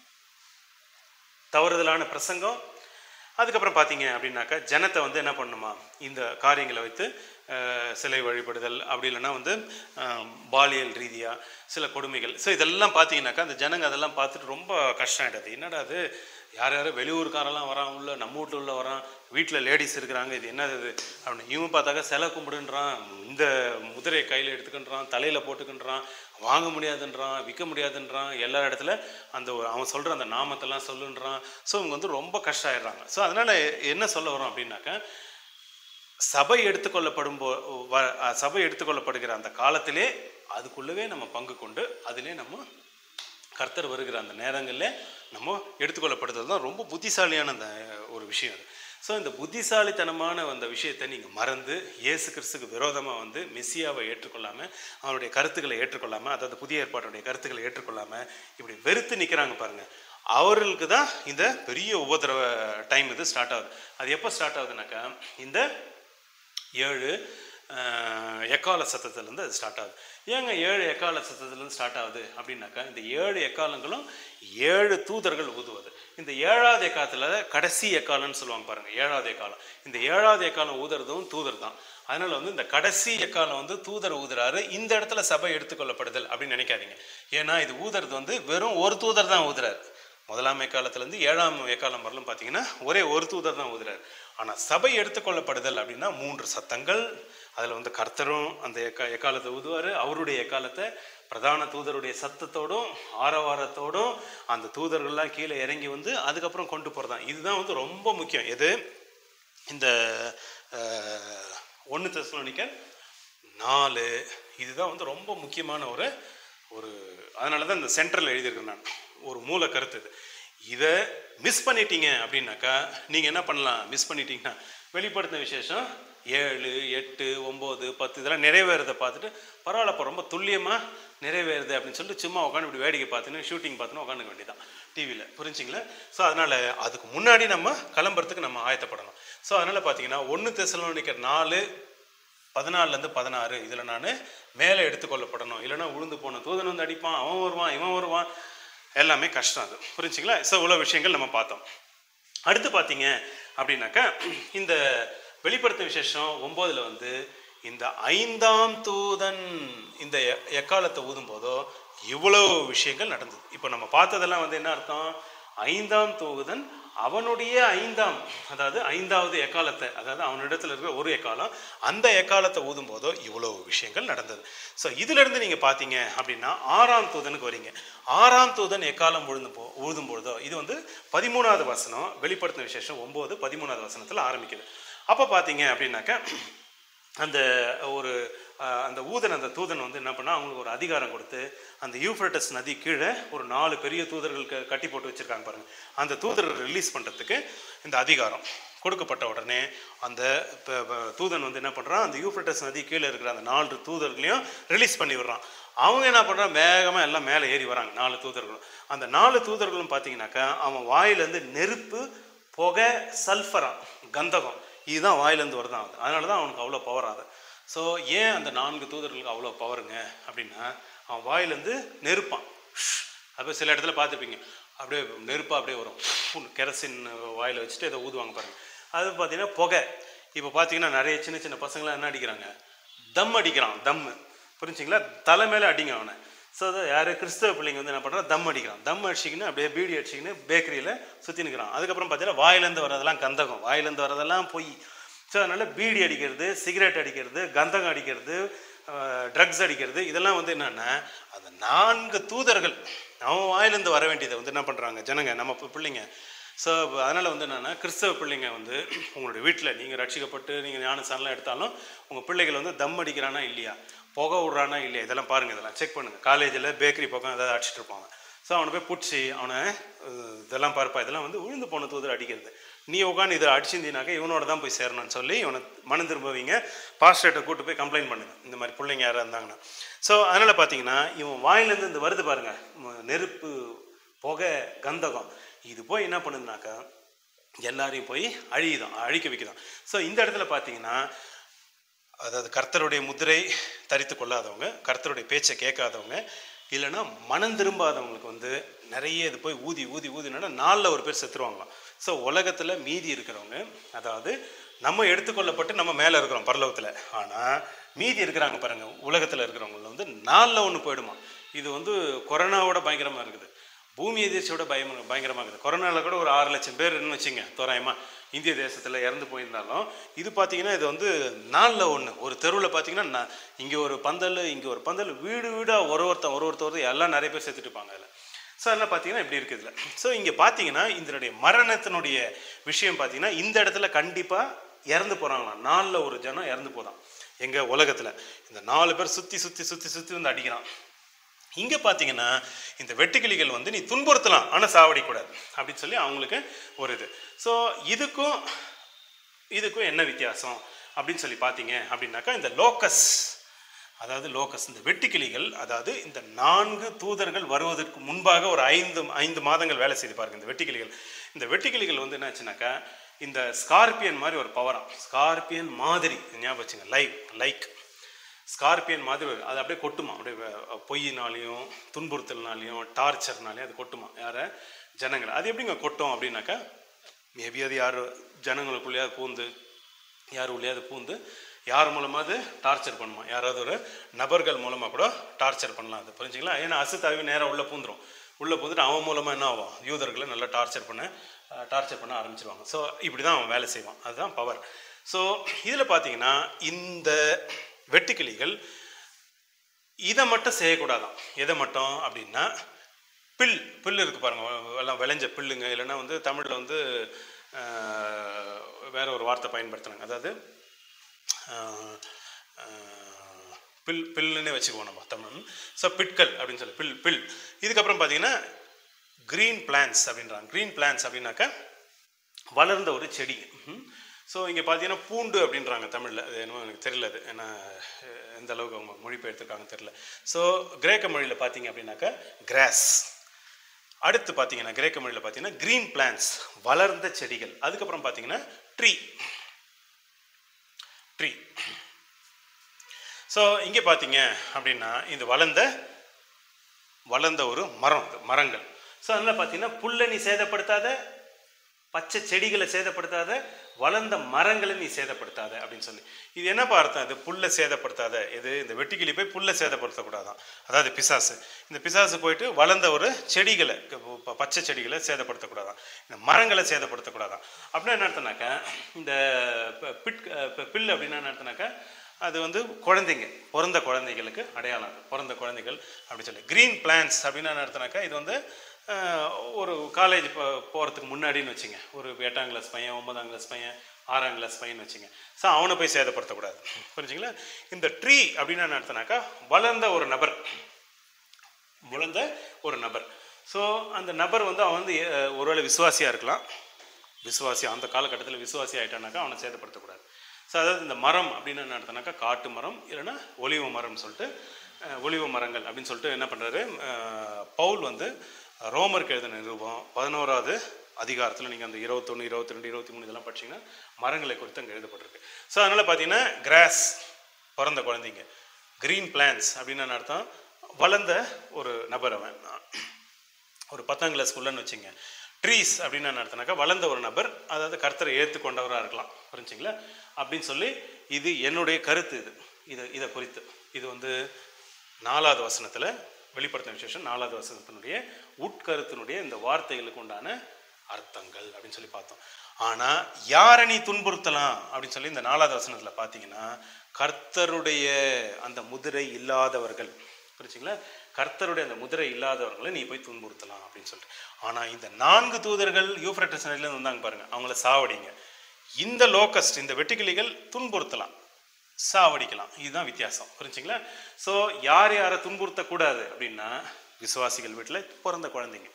தவறுதலான பிரசங்கம் அதுக்கப்புறம் பார்த்தீங்க அப்படின்னாக்கா ஜனத்தை வந்து என்ன பண்ணுமா இந்த காரியங்களை வைத்து அஹ், சிலை வழிபடுதல் அப்படி இல்லைன்னா வந்து அஹ், பாலியல் ரீதியாக சில கொடுமைகள் ஸோ இதெல்லாம் பார்த்தீங்கன்னாக்கா அந்த ஜனங்க அதெல்லாம் பார்த்துட்டு ரொம்ப கஷ்டம் ஆகிடுது என்னடா அது யார் யாரும் வெளியூர்காரெல்லாம் வரான் உள்ள நம்ம வீட்டில் உள்ள வரான் வீட்டில் லேடிஸ் இருக்கிறாங்க இது என்னது இது அப்படின்னு இவன் பார்த்தாக்கா சிலை கும்பிடுன்றான் இந்த முதிரையை கையில் எடுத்துக்கின்றான் தலையில் போட்டுக்கின்றான் வாங்க முடியாதுன்றான் விற்க முடியாதுன்றான் எல்லா இடத்துல அந்த ஒரு அவன் சொல்கிற அந்த நாமத்தெல்லாம் சொல்லுன்றான் ஸோ இவங்க வந்து ரொம்ப கஷ்டம் ஆயிடுறாங்க ஸோ அதனால் என்ன சொல்ல வரோம் அப்படின்னாக்கா சபை எடுத்துக்கொள்ளப்படும் போ வ- அஹ் சபை எடுத்துக்கொள்ளப்படுகிற அந்த காலத்திலே அதுக்குள்ளவே நம்ம பங்கு கொண்டு அதிலே நம்ம கர்த்தர் வருகிற அந்த நேரங்களில் நம்ம எடுத்துக்கொள்ளப்படுறது தான் ரொம்ப புத்திசாலியான அந்த ஒரு விஷயம் அது ஸோ இந்த புத்திசாலித்தனமான அந்த விஷயத்தை நீங்கள் மறந்து இயேசு கிறிஸ்துக்கு விரோதமாக வந்து மெஸ்ஸியாவை ஏற்றுக்கொள்ளாமல் அவருடைய கருத்துக்களை ஏற்றுக்கொள்ளாமல் அதாவது புதிய ஏற்பாட்டுடைய கருத்துக்களை ஏற்றுக்கொள்ளாமல் இப்படி வெறுத்து நிற்கிறாங்க பாருங்கள் அவர்களுக்கு தான் இந்த பெரிய உபதிரவ டைம் இது ஸ்டார்ட் ஆகுது அது எப்போ ஸ்டார்ட் ஆகுதுனாக்கா இந்த ஏழு அஹ், எக்கால சத்தத்துலேருந்து அது ஸ்டார்ட் ஆகுது ஏங்க ஏழு எக்கால சத்தத்துலேருந்து ஸ்டார்ட் ஆகுது அப்படின்னாக்கா இந்த ஏழு எக்காலங்களும் ஏழு தூதர்கள் ஊதுவது இந்த ஏழாவது எக்காலத்தில் கடைசி எக்காலம்னு சொல்லுவாங்க பாருங்க ஏழாவது எக்காலம் இந்த ஏழாவது எக்காலம் ஊதுறதும் தூதர் தான் அதனால வந்து இந்த கடைசி எக்காலம் வந்து தூதர் ஊதுறாரு இந்த இடத்துல சபை எடுத்துக்கொள்ளப்படுதல் அப்படின்னு நினைக்காதீங்க ஏன்னா இது ஊதுறது வந்து வெறும் ஒரு தூதர் தான் ஊதுறாரு முதலாம் எக்காலத்துலேருந்து ஏழாம் எக்காலம் வரலும் பார்த்தீங்கன்னா ஒரே ஒரு தூதர் தான் ஊதுறாரு ஆனால் சபை எடுத்துக்கொள்ளப்படுதல் அப்படின்னா மூன்று சத்தங்கள் அதில் வந்து கர்த்தரும் அந்த எக்கா எக்காலத்தை ஊதுவார் அவருடைய எக்காலத்தை பிரதான தூதருடைய சத்தத்தோடும் ஆரவாரத்தோடும் அந்த தூதர்கள்லாம் கீழே இறங்கி வந்து அதுக்கப்புறம் கொண்டு போகிறதான் இதுதான் வந்து ரொம்ப முக்கியம் எது இந்த ஒன்று தெசலோனிக்கர் நாலு இதுதான் வந்து ரொம்ப முக்கியமான ஒரு ஒரு அதனால தான் இந்த சென்டரில் எழுதியிருக்கேன் நான் ஒரு மூல கருத்து இது இதை மிஸ் பண்ணிட்டீங்க அப்படின்னாக்கா நீங்கள் என்ன பண்ணலாம் மிஸ் பண்ணிட்டீங்கன்னா வெளிப்படுத்தின விசேஷம் ஏழு எட்டு ஒம்பது பத்து இதெல்லாம் நிறைவேறதை பார்த்துட்டு பரவாயில்லப்பா ரொம்ப துல்லியமாக நிறைவேறுது அப்படின்னு சொல்லிட்டு சும்மா உட்காந்து இப்படி வேடிக்கை பார்த்துன்னு ஷூட்டிங் பார்த்துன்னு உட்காந்துக்க வேண்டியதான் டிவியில் புரிஞ்சுங்களா ஸோ அதனால் அதுக்கு முன்னாடி நம்ம கிளம்புறதுக்கு நம்ம ஆயத்தப்படணும் ஸோ அதனால் பார்த்தீங்கன்னா ஒன்று தெசலோனிக்கர் நாலு பதினாலுலேருந்து பதினாறு இதில் நான் மேலே எடுத்துக்கொள்ளப்படணும் இல்லைன்னா உளுந்து போன தூதன் வந்து அடிப்பான் அவன் வருவான் இவன் வருவான் எல்லாமே கஷ்டம் அது புரிஞ்சுங்களா ஸோ இவ்வளோ விஷயங்கள் நம்ம பார்த்தோம் அடுத்து பார்த்தீங்க அப்படின்னாக்கா இந்த வெளிப்படுத்த விசேஷம் ஒம்போதில் வந்து இந்த ஐந்தாம் தூதன் இந்த எ- எக்காலத்தை ஊதும் போதோ இவ்வளோ விஷயங்கள் நடந்தது இப்போ நம்ம பார்த்ததெல்லாம் வந்து என்ன அர்த்தம் ஐந்தாம் தூதன் அவனுடைய ஐந்தாம் அதாவது ஐந்தாவது எக்காலத்தை அதாவது அவனிடத்துல இருக்கிற ஒரு எக்காலம் அந்த எக்காலத்தை ஊதும் போதோ இவ்வளோ விஷயங்கள் நடந்தது ஸோ இதிலிருந்து நீங்கள் பார்த்தீங்க அப்படின்னா ஆறாம் தூதனுக்கு வரீங்க ஆறாம் தூதன் எக்காலம் உழுந்து போ ஊதும் பொழுதோ இது வந்து பதிமூணாவது வசனம் வெளிப்படுத்தின விசேஷம் ஒம்பது பதிமூணாவது வசனத்தில் ஆரம்பிக்குது அப்போ பார்த்தீங்க அப்படின்னாக்கா அந்த ஒரு அஹ், அந்த ஊதன் அந்த தூதன் வந்து என்ன பண்ணா அவங்களுக்கு ஒரு அதிகாரம் கொடுத்து அந்த யூஃப்ரட்டஸ் நதி கீழே ஒரு நாலு பெரிய தூதர்கள் க- கட்டி போட்டு வச்சிருக்காங்க பாருங்க அந்த தூதர்கள் ரிலீஸ் பண்ணுறதுக்கு இந்த அதிகாரம் கொடுக்கப்பட்ட உடனே அந்த ப- ப- தூதன் வந்து என்ன பண்ணுறான் அந்த யூஃப்ரட்டஸ் நதி கீழே இருக்கிற அந்த நாலு தூதர்களையும் ரிலீஸ் பண்ணி விடுறான் அவங்க என்ன பண்ணுறான் வேகமாக எல்லாம் மேலே ஏறி வராங்க நாலு தூதர்களும் அந்த நாலு தூதர்களும் பார்த்தீங்கன்னாக்கா அவன் வாயிலேருந்து நெருப்பு புகை சல்ஃபரா கந்தகம் இதுதான் வாயிலேருந்து வருதான் அது அதனால தான் அவனுக்கு அவ்வளோ பவர் ஆகுது ஸோ ஏன் அந்த நான்கு தூதர்களுக்கு அவ்வளோ பவருங்க அப்படின்னா அவன் வாயிலேருந்து நெருப்பான் அப்போ சில இடத்துல பார்த்துருப்பீங்க அப்படியே நெருப்பாக அப்படியே வரும் ஃபுல் கெரசின் வாயில் வச்சுட்டு இதை ஊதுவாங்க பாருங்க அது பார்த்தீங்கன்னா புகை இப்போ பார்த்தீங்கன்னா நிறைய சின்ன சின்ன பசங்களாம் என்ன அடிக்கிறாங்க தம் அடிக்கிறான் தம்மு புரிஞ்சுங்களா தலை மேலே அடிங்க அவனை ஸோ அதை யார் கிறிஸ்தவ பிள்ளைங்க வந்து என்ன பண்ணுறான் தம் அடிக்கிறான் தம் அடிச்சிக்கின்னு அப்படியே பீடி அடிச்சிக்கின்னு பேக்கரியில் சுற்றி நிற்கிறான் அதுக்கப்புறம் பார்த்தீங்கன்னா வாயிலேருந்து வரதெல்லாம் கந்தகம் வாயிலேருந்து வரதெல்லாம் பொய் ஸோ அதனால் பீடி அடிக்கிறது சிகரெட் அடிக்கிறது கந்தகம் அடிக்கிறது ட்ரக்ஸ் அடிக்கிறது இதெல்லாம் வந்து என்னென்னா அந்த நான்கு தூதர்கள் அவன் வாயிலேருந்து வர வேண்டியதை வந்து என்ன பண்ணுறாங்க ஜனங்க நம்ம பி- பிள்ளைங்க ஸோ அதனால் வந்து என்னென்னா கிறிஸ்தவ பிள்ளைங்க வந்து உங்களுடைய வீட்டில் நீங்கள் ரட்சிக்கப்பட்டு நீங்கள் ஞானசானலாம் எடுத்தாலும் உங்கள் பிள்ளைகள் வந்து தம் அடிக்கிறானா இல்லையா புகை விட்றானா இல்லையா இதெல்லாம் பாருங்கள் இதெல்லாம் செக் பண்ணுங்கள் காலேஜில் பேக்கரி பக்கம் ஏதாவது அடிச்சிட்டு இருப்பாங்க ஸோ அவனை போய் பிடிச்சி அவனை அஹ், இதெல்லாம் பார்ப்பா இதெல்லாம் வந்து உழுந்து போன தூதர் அடிக்கிறது நீ உட்காந்து இதை அடிச்சிருந்தீனாக்கா இவனோட தான் போய் சேரணும்னு சொல்லி இவனை மனம் திரும்புவீங்க பாஸ்டர்கிட்ட கூட்டு போய் கம்ப்ளைண்ட் பண்ணுங்க இந்த மாதிரி பிள்ளைங்க யாராக இருந்தாங்கன்னா ஸோ அதனால் பார்த்தீங்கன்னா இவன் வாயிலேருந்து இந்த வருது பாருங்க ம- நெருப்பு புகை கந்தகம் இது போய் என்ன பண்ணுதுனாக்கா எல்லாரையும் போய் அழியுதான் அழிக்க வைக்குதான் ஸோ இந்த இடத்துல பார்த்தீங்கன்னா அதாவது கர்த்தருடைய முத்திரை தரித்து கொள்ளாதவங்க கர்த்தருடைய பேச்சை கேட்காதவங்க இல்லைன்னா மனம் திரும்பாதவங்களுக்கு வந்து நிறைய இது போய் ஊதி ஊதி ஊதினா நாளில் ஒரு பேர் செத்துருவாங்களாம் ஸோ உலகத்தில் மீதி இருக்கிறவங்க அதாவது நம்ம எடுத்துக்கொள்ளப்பட்டு நம்ம மேலே இருக்கிறோம் பரலோகத்தில் ஆனால் மீதி இருக்கிறாங்க பாருங்க உலகத்தில் இருக்கிறவங்கள வந்து நாளில் ஒன்று போயிடுமா இது வந்து கொரோனாவோட பயங்கரமாக இருக்குது பூமி எதிர்ச்சியோட பயம் பயங்கரமாக இருக்குது கொரோனாவில் கூட ஒரு ஆறு லட்சம் பேர் வச்சுங்க தோராயமாக இந்திய தேசத்தில் இறந்து போயிருந்தாலும் இது பார்த்தீங்கன்னா இது வந்து நாளில் ஒன்று ஒரு தெருவில் பார்த்தீங்கன்னா இங்கே ஒரு பந்தல் இங்கே ஒரு பந்தல் வீடு வீடாக ஒரு ஒருத்தன் ஒரு ஒருத்தர் ஒருத்தர் எல்லாம் நிறைய பேர் செத்துட்டு இருப்பாங்க அதில் ஸோ அதெல்லாம் பார்த்தீங்கன்னா இப்படி இருக்குதுல ஸோ இங்கே பார்த்தீங்கன்னா இதனுடைய மரணத்தினுடைய விஷயம் பார்த்தீங்கன்னா இந்த இடத்துல கண்டிப்பாக இறந்து போகிறாங்களாம் நாலில் ஒரு ஜனம் இறந்து போதான் எங்கள் உலகத்தில் இந்த நாலு பேர் சுற்றி சுற்றி சுற்றி சுற்றி வந்து அடிக்கிறான் இங்கே பார்த்தீங்கன்னா இந்த வெட்டுக்கிளிகள் வந்து நீ துன்புறுத்தலாம் ஆனால் சாவடிக்கூடாது அப்படின்னு சொல்லி அவங்களுக்கு ஒரு இது ஸோ இதுக்கும் இதுக்கும் என்ன வித்தியாசம் அப்படின்னு சொல்லி பார்த்தீங்க அப்படின்னாக்கா இந்த லோக்கஸ் அதாவது லோக்கஸ் இந்த வெட்டுக்கிளிகள் அதாவது இந்த நான்கு தூதர்கள் வருவதற்கு முன்பாக ஒரு ஐந்து ஐந்து மாதங்கள் வேலை செய்து பாருங்க இந்த வெட்டுக்கிளிகள் இந்த வெட்டுக்கிளிகள் வந்து என்ன ஆச்சுனாக்கா இந்த ஸ்கார்பியன் மாதிரி ஒரு பவராம் ஸ்கார்பியன் மாதிரி ஞாபகம் வச்சுங்க லைவ் லைக் ஸ்கார்பியன் மாதிரி ஒரு- அது அப்படியே கொட்டுமா அப்படியே வ- பொய்யினாலையும் துன்புறுத்தல்னாலையும் டார்ச்சர்னாலையும் அது கொட்டுமா யாரை ஜனங்களை அது எப்படிங்க கொட்டும் அப்படின்னாக்கா மேபி அது யார் ஜனங்களுக்குள்ளேயாவது பூந்து யார் உள்ளேயாவது பூந்து யார் மூலமாவது டார்ச்சர் பண்ணுமா யாராவது ஒரு நபர்கள் மூலமாக கூட டார்ச்சர் பண்ணலாம் அது புரிஞ்சுங்களா ஏன்னா அசுத்தாவி நேராக உள்ளே பூந்துரும் உள்ளே பூந்துட்டு அவன் மூலமாக என்ன ஆகும் யூதர்களை நல்லா டார்ச்சர் பண்ண டார்ச்சர் பண்ண ஆரம்பிச்சிருவாங்க ஸோ இப்படி தான் அவன் வேலை செய்வான் அதுதான் பவர் ஸோ இதில் பார்த்தீங்கன்னா இந்த வெட்டுக்கிளிகள் இதை மட்டும் செய்யக்கூடாதாம் எதை மட்டும் அப்படின்னா பில் பில் இருக்கு பாருங்க எல்லாம் விளைஞ்ச பில்லுங்க இல்லைன்னா வந்து தமிழில் வந்து ஆஹ், வேற ஒரு வார்த்தை பயன்படுத்துனாங்க அதாவது ஆஹ், ஆஹ், பில் பில்லுன்னே வச்சுக்குவோம் நம்ம தமிழ் ஸோ பிட்கள் அப்படின்னு சொல்லி பில் பில் இதுக்கப்புறம் பார்த்தீங்கன்னா க்ரீன் பிளான்ஸ் அப்படின்றாங்க க்ரீன் பிளான்ஸ் அப்படின்னாக்கா வளர்ந்த ஒரு செடி ஸோ இங்கே பார்த்தீங்கன்னா பூண்டு அப்படின்றாங்க தமிழில் அது என்னமோ எனக்கு தெரியல அது ஏன்னா அஹ், எந்த அளவுக்கு அவங்க மொழிபெயர்த்துருக்காங்க தெரியல ஸோ கிரேக்க மொழியில் பார்த்தீங்க அப்படின்னாக்கா கிராஸ் அடுத்து பார்த்தீங்கன்னா கிரேக்க மொழியில் பார்த்தீங்கன்னா க்ரீன் பிளான்ஸ் வளர்ந்த செடிகள் அதுக்கப்புறம் பார்த்தீங்கன்னா ட்ரீ ட்ரீ ஸோ இங்கே பார்த்தீங்க அப்படின்னா இது வளர்ந்த வளர்ந்த ஒரு மரம் இது, மரங்கள் ஸோ அதனால் பார்த்தீங்கன்னா புல்லை நீ சேதப்படுத்தாத பச்சை செடிகளை சேதப்படுத்தாத வளர்ந்த மரங்களை நீ சேதப்படுத்தாத அப்படின்னு சொல்லி இது என்னப்பா அர்த்தம் இது புல்லை சேதப்படுத்தாத இது இந்த வெட்டுக்கிளி போய் புல்லை சேதப்படுத்தக்கூடாதான் அதாவது பிசாசு இந்த பிசாசு போயிட்டு வளர்ந்த ஒரு செடிகளை ப- பச்சை செடிகளை சேதப்படுத்தக்கூடாதான் இந்த மரங்களை சேதப்படுத்தக்கூடாதான் அப்படின்னா என்ன அர்த்தம்னாக்கா இந்த ப- பிட் ப- பில் அப்படின்னா என்ன அர்த்தம்னாக்கா அது வந்து குழந்தைங்க பிறந்த குழந்தைகளுக்கு அடையாளம் அது. பிறந்த குழந்தைகள் அப்படி சொல்லி க்ரீன் பிளான்ஸ் அப்படின்னு என்ன அர்த்தம்னாக்கா இது வந்து ஆஹ், ஒரு காலேஜ் போ போகிறதுக்கு முன்னாடின்னு வச்சுங்க ஒரு எட்டாம் கிளாஸ் பையன் ஒன்பதாம் கிளாஸ் பையன் ஆறாம் கிளாஸ் பையன் வச்சுங்க ஸோ அவனை போய் சேதப்படுத்தக்கூடாது புரிஞ்சுங்களா இந்த ட்ரீ அப்படின்னு என்ன அர்த்தம்னாக்கா வளர்ந்த ஒரு நபர் வளர்ந்த ஒரு நபர் ஸோ அந்த நபர் வந்து அவன் வந்து அஹ், ஒருவேளை விசுவாசியாக இருக்கலாம் விசுவாசி அந்த காலகட்டத்தில் விசுவாசி ஆயிட்டானாக்கா அவனை சேதப்படுத்தக்கூடாது ஸோ அதாவது இந்த மரம் அப்படின்னு என்ன அர்த்தம்னாக்கா காட்டு மரம் இல்லைன்னா ஒலிவ மரம்னு சொல்லிட்டு அஹ், ஒலிவ மரங்கள் அப்படின்னு சொல்லிட்டு என்ன பண்ணுறாரு பவுல் வந்து ரோமருக்கு எழுதின நிருபம் பதினோராவது அதிகாரத்தில் நீங்கள் அந்த இருபத்தொன்று இருபத்தி ரெண்டு இருபத்தி மூணு இதெல்லாம் படிச்சீங்கன்னா மரங்களை குறித்து அங்கே எழுதப்பட்டிருக்கு ஸோ அதனால் பார்த்தீங்கன்னா கிராஸ் பிறந்த குழந்தைங்க க்ரீன் பிளான்ஸ் அப்படின்னு என்ன அர்த்தம் வளர்ந்த ஒரு நபர் அவன் ஒரு பத்தாம் கிளாஸ் ஸ்கூல்லன்னு வச்சுங்க ட்ரீஸ் அப்படின்னு என்ன அர்த்தம்னாக்கா வளர்ந்த ஒரு நபர் அதாவது கர்த்தரை ஏற்றுக்கொண்டவராக இருக்கலாம் புரிஞ்சுங்களா அப்படின்னு சொல்லி இது என்னுடைய கருத்து இது இது இதை குறித்து இது வந்து நாலாவது வசனத்தில் வெளிப்படுத்தின விசேஷம் நாலாவது வசனத்தினுடைய உட்கருத்தினுடைய இந்த வார்த்தைகளுக்கு உண்டான அர்த்தங்கள் அப்படின்னு சொல்லி பார்த்தோம் ஆனா யாரை நீ துன்புறுத்தலாம் அப்படின்னு சொல்லி இந்த நாலாவது வசனத்துல பார்த்தீங்கன்னா கர்த்தருடைய அந்த முதிரை இல்லாதவர்கள் புரிச்சுங்களா கர்த்தருடைய அந்த முதிரை இல்லாதவர்களை நீ போய் துன்புறுத்தலாம் அப்படின்னு சொல்லிட்டு ஆனா இந்த நான்கு தூதர்கள் யூஃப்ரட்டிஸ் நதியில இருந்து வந்தாங்க பாருங்க அவங்கள சாவடிங்க இந்த லோக்கஸ்ட் இந்த வெட்டுக்கிளிகள் துன்புறுத்தலாம் சாவடிக்கலாம் இதுதான் வித்தியாசம் புரிஞ்சுங்களா ஸோ யார் யாரை துன்புறுத்தக்கூடாது அப்படின்னா விசுவாசிகள் வீட்டில் பிறந்த குழந்தைங்க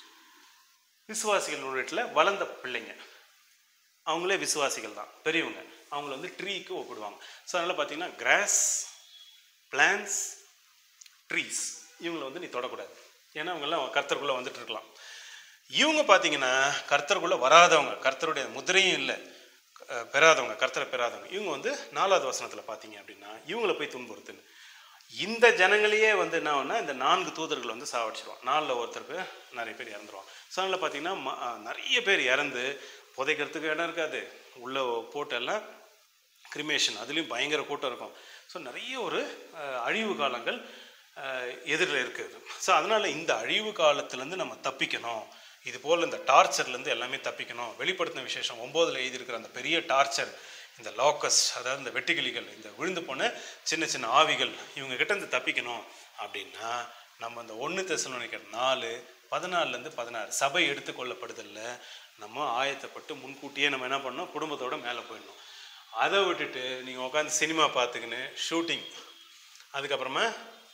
விசுவாசிகள் வீட்டில் வளர்ந்த பிள்ளைங்க அவங்களே விசுவாசிகள் தான் பெரியவங்க அவங்கள வந்து ட்ரீக்கு ஒப்பிடுவாங்க ஸோ அதனால் பார்த்தீங்கன்னா கிராஸ் பிளான்ஸ் ட்ரீஸ் இவங்கள வந்து நீ தொடக்கூடாது ஏன்னா அவங்கெல்லாம் கர்த்தருக்குள்ளே வந்துட்டு இருக்கலாம் இவங்க பார்த்தீங்கன்னா கர்த்தருக்குள்ளே வராதவங்க கர்த்தருடைய முதிரையும் இல்லை அஹ், பெறாதவங்க கர்த்தரை பெறாதவங்க இவங்க வந்து நாலாவது வசனத்தில் பார்த்தீங்க அப்படின்னா இவங்கள போய் துன்புறுத்துன்னு இந்த ஜனங்களையே வந்து என்ன ஆகும்னா இந்த நான்கு தூதர்கள் வந்து சாவடிச்சிருவான் நாலில் ஒருத்தருக்கு நிறைய பேர் இறந்துருவாங்க ஸோ அதனால் பார்த்தீங்கன்னா ம- அஹ், நிறைய பேர் இறந்து புதைக்கிறதுக்கு இடம் இருக்காது உள்ள போட்டெல்லாம் கிரிமேஷன் அதுலேயும் பயங்கர கூட்டம் இருக்கும் ஸோ நிறைய ஒரு அஹ், அழிவு காலங்கள் எதிரில் இருக்குது ஸோ அதனால் இந்த அழிவு காலத்துலேருந்து நம்ம தப்பிக்கணும் இது போல் இந்த டார்ச்சர்லேருந்து எல்லாமே தப்பிக்கணும் வெளிப்படுத்தின விசேஷம் ஒம்போதில் எழுதியிருக்கிற அந்த பெரிய டார்ச்சர் இந்த லாக்கஸ் அதாவது இந்த வெட்டுக்கிளிகள் இந்த விழுந்து போன சின்ன சின்ன ஆவிகள் இவங்க கிட்ட இருந்து தப்பிக்கணும் அப்படின்னா நம்ம அந்த ஒன்று தெசலோனிக்கர் நாலு பதினாலுலேருந்து பதினாறு சபை எடுத்துக்கொள்ளப்படுதல்ல நம்ம ஆயத்தப்பட்டு முன்கூட்டியே நம்ம என்ன பண்ணணும் குடும்பத்தோட மேலே போயிடணும் அதை விட்டுட்டு நீங்கள் உட்காந்து சினிமா பார்த்துக்கின்னு ஷூட்டிங் அதுக்கப்புறமா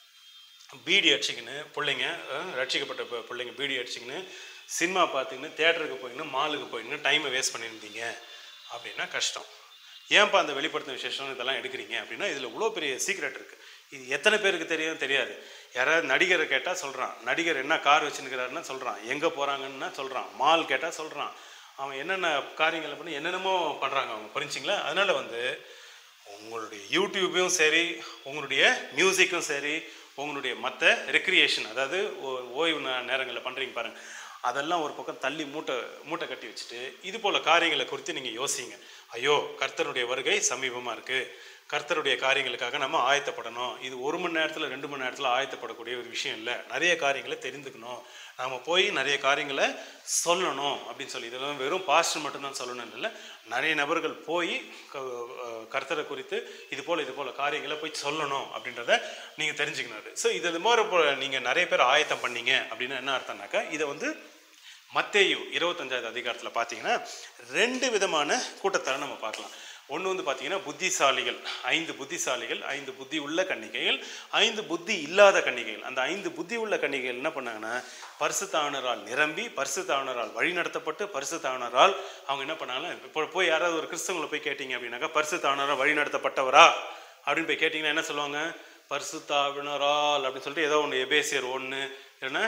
பீடி அடிச்சிக்கின்னு பிள்ளைங்க அஹ், ரட்சிக்கப்பட்ட பி- பிள்ளைங்க பீடி அடிச்சிக்கின்னு சினிமா பார்த்துக்கின்னு தேட்டருக்கு போயின்னு மாலுக்கு போயின்னு டைமை வேஸ்ட் பண்ணியிருந்தீங்க அப்படின்னா கஷ்டம் ஏன்பா அந்த வெளிப்படுத்தின விசேஷம் இதெல்லாம் எடுக்கிறீங்க அப்படின்னா இதில் இவ்வளோ பெரிய சீக்ரெட் இருக்குது இது எத்தனை பேருக்கு தெரியும் தெரியாது யாராவது நடிகரை கேட்டால் சொல்கிறான் நடிகர் என்ன கார் வச்சுருக்கிறாருன்னா சொல்கிறான் எங்கே போகிறாங்கன்னா சொல்கிறான் மால் கேட்டால் சொல்கிறான் அவன் என்னென்ன காரியங்களை பண்ணி என்னென்னமோ பண்ணுறாங்க அவங்க புரிஞ்சுங்களா அதனால் வந்து உங்களுடைய யூடியூபையும் சரி உங்களுடைய மியூசிக்கும் சரி உங்களுடைய மற்ற ரெக்ரியேஷன் அதாவது ஓ- ஓய்வு நே- நேரங்களில் பண்ணுறீங்க பாருங்க அதெல்லாம் ஒரு பக்கம் தள்ளி மூட்டை மூட்டை கட்டி வச்சுட்டு இது போல் காரியங்களை குறித்து நீங்கள் யோசிங்க ஐயோ கர்த்தருடைய வருகை சமீபமாக இருக்குது கர்த்தருடைய காரியங்களுக்காக நம்ம ஆயத்தப்படணும் இது ஒரு மணி நேரத்தில் ரெண்டு மணி நேரத்தில் ஆயத்தப்படக்கூடிய ஒரு விஷயம் இல்லை நிறைய காரியங்களை தெரிந்துக்கணும் நாம போய் நிறைய காரியங்களை சொல்லணும் அப்படின்னு சொல்லி இதெல்லாம் வெறும் பாஸ்டர் மட்டும்தான் சொல்லணும் இல்லை நிறைய நபர்கள் போய் க- அஹ் கர்த்தரை குறித்து இது போல் இது போல் காரியங்களை போய் சொல்லணும் அப்படின்றத நீங்கள் தெரிஞ்சுக்கணும் ஸோ இது மாதிரி இப்போ நீங்கள் நிறைய பேர் ஆயத்தம் பண்ணீங்க அப்படின்னு என்ன அர்த்தம்னாக்கா இதை வந்து மத்தேயு இருபத்தஞ்சாவது அதிகாரத்தில் பார்த்தீங்கன்னா ரெண்டு விதமான கூட்டத்தாரை நம்ம பார்க்கலாம் ஒன்று வந்து பார்த்தீங்கன்னா புத்திசாலிகள் ஐந்து புத்திசாலிகள் ஐந்து புத்தி உள்ள கன்னிகைகள் ஐந்து புத்தி இல்லாத கன்னிகைகள் அந்த ஐந்து புத்தி உள்ள கன்னிகைகள் என்ன பண்ணாங்கன்னா பரிசுத்தாவனரால் நிரம்பி பரிசுத்தாவனரால் வழிநடத்தப்பட்டு பரிசுத்தாவனரால் அவங்க என்ன பண்ணாங்கன்னா இப்போ போய் யாராவது ஒரு கிறிஸ்தவங்களை போய் கேட்டீங்க அப்படின்னாக்கா பரிசுத்தாவனரால் வழிநடத்தப்பட்டவரா அப்படின்னு போய் கேட்டிங்கன்னா என்ன சொல்லுவாங்க பரிசுத்தாவினரால் அப்படின்னு சொல்லிட்டு ஏதோ ஒன்று எபேசியர் ஒன்று இல்லைன்னா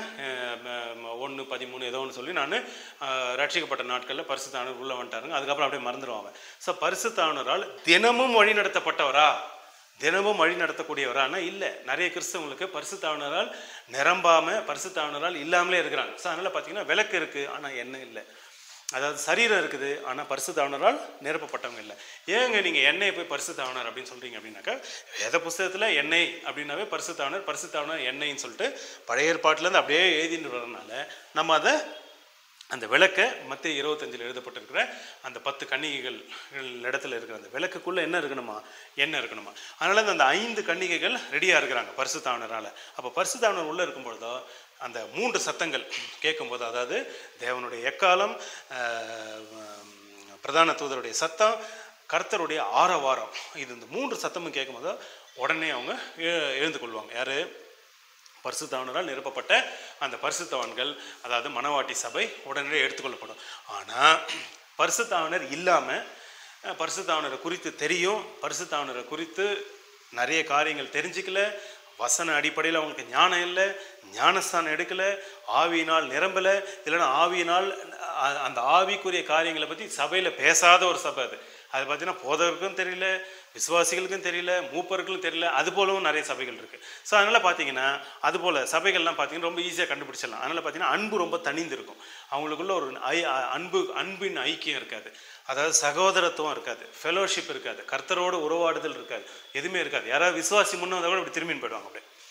ஒன்று பதிமூணு ஏதோ ஒன்று சொல்லி நான் ரட்சிக்கப்பட்ட நாட்களில் பரிசுத்தானர் உள்ளே வந்துட்டாருங்க அதுக்கப்புறம் அப்படியே மறந்துடுவாங்க ஸோ பரிசுத்தானரால் தினமும் வழி நடத்தப்பட்டவரா தினமும் வழி நடத்தக்கூடியவரானா இல்லை நிறைய கிறிஸ்தவங்களுக்கு பரிசுத்தாவனரால் நிரம்பாம பரிசுத்தாவனரால் இல்லாமலே இருக்கிறாங்க ஸோ அதனால் பார்த்தீங்கன்னா விளக்கு இருக்குது ஆனால் எண்ணெய் இல்லை அதாவது சரீரம் இருக்குது ஆனால் பரிசுத்தாவனரால் நிரப்பப்பட்டவங்க இல்லை ஏங்க நீங்கள் எண்ணெயை போய் பரிசுத்தாவனர் அப்படின்னு சொல்கிறீங்க அப்படின்னாக்கா வேத புஸ்தகத்தில் எண்ணெய் அப்படின்னாவே பரிசுத்தாவனர் பரிசுத்தாவனர் எண்ணெய்ன்னு சொல்லிட்டு பழைய ஏற்பாட்டிலேருந்து அப்படியே எழுதிட்டு வரனால நம்ம அதை அந்த விளக்கை மற்ற இருபத்தஞ்சில் எழுதப்பட்டிருக்கிற அந்த பத்து கன்னிகைகள் இடத்துல இருக்கிற அந்த விளக்குக்குள்ளே என்ன இருக்கணுமா எண்ணெய் இருக்கணுமா அதனால அந்த ஐந்து கன்னிகைகள் ரெடியாக இருக்கிறாங்க பரிசுத்தாவனரால் அப்போ பரிசுத்தாவனர் உள்ளே இருக்கும்பொழுதோ அந்த மூன்று சத்தங்கள் கேட்கும்போது அதாவது தேவனுடைய எக்காலம் ஆஹ், பிரதான தூதருடைய சத்தம் கர்த்தருடைய ஆரவாரம் இது இந்த மூன்று சத்தமும் கேட்கும்போது உடனே அவங்க எ- எழுந்து கொள்வாங்க யார் பரிசுத்தவனரால் நிரப்பப்பட்ட அந்த பரிசுத்தவான்கள் அதாவது மணவாட்டி சபை உடனே எடுத்துக்கொள்ளப்படும் ஆனால் பரிசுத்தாவனர் இல்லாமல் பரிசுத்தாவனரை குறித்து தெரியும் பரிசுத்தாவனரை குறித்து நிறைய காரியங்கள் தெரிஞ்சுக்கல வசன அடிப்படையில் அவங்களுக்கு ஞானம் இல்லை ஞானஸ்தானம் எடுக்கலை ஆவியினால் நிரம்பலை இல்லைன்னா ஆவியினால் அ- அந்த ஆவிக்குரிய காரியங்களை பற்றி சபையில் பேசாத ஒரு சபை அது அது பார்த்தீங்கன்னா போதவருக்கும் தெரியல விசுவாசிகளுக்கும் தெரியல மூப்பருக்கும் தெரியல அது போலவும் நிறைய சபைகள் இருக்கு ஸோ அதனால பார்த்தீங்கன்னா அது போல சபைகள்லாம் பார்த்தீங்கன்னா ரொம்ப ஈஸியாக கண்டுபிடிச்சிடலாம் அதனால பார்த்தீங்கன்னா அன்பு ரொம்ப தனிந்து இருக்கும் அவங்களுக்குள்ள ஒரு ஐ- அ- அன்பு அன்பின் ஐக்கியம் இருக்காது அதாவது சகோதரத்துவம் இருக்காது ஃபெலோஷிப் இருக்காது கர்த்தரோடு உறவாடுதல் இருக்காது எதுவுமே இருக்காது யாராவது விசுவாசி முன்ன வந்தால் கூட இப்படி திரும்பின்னு போயிடுவாங்க அப்படியே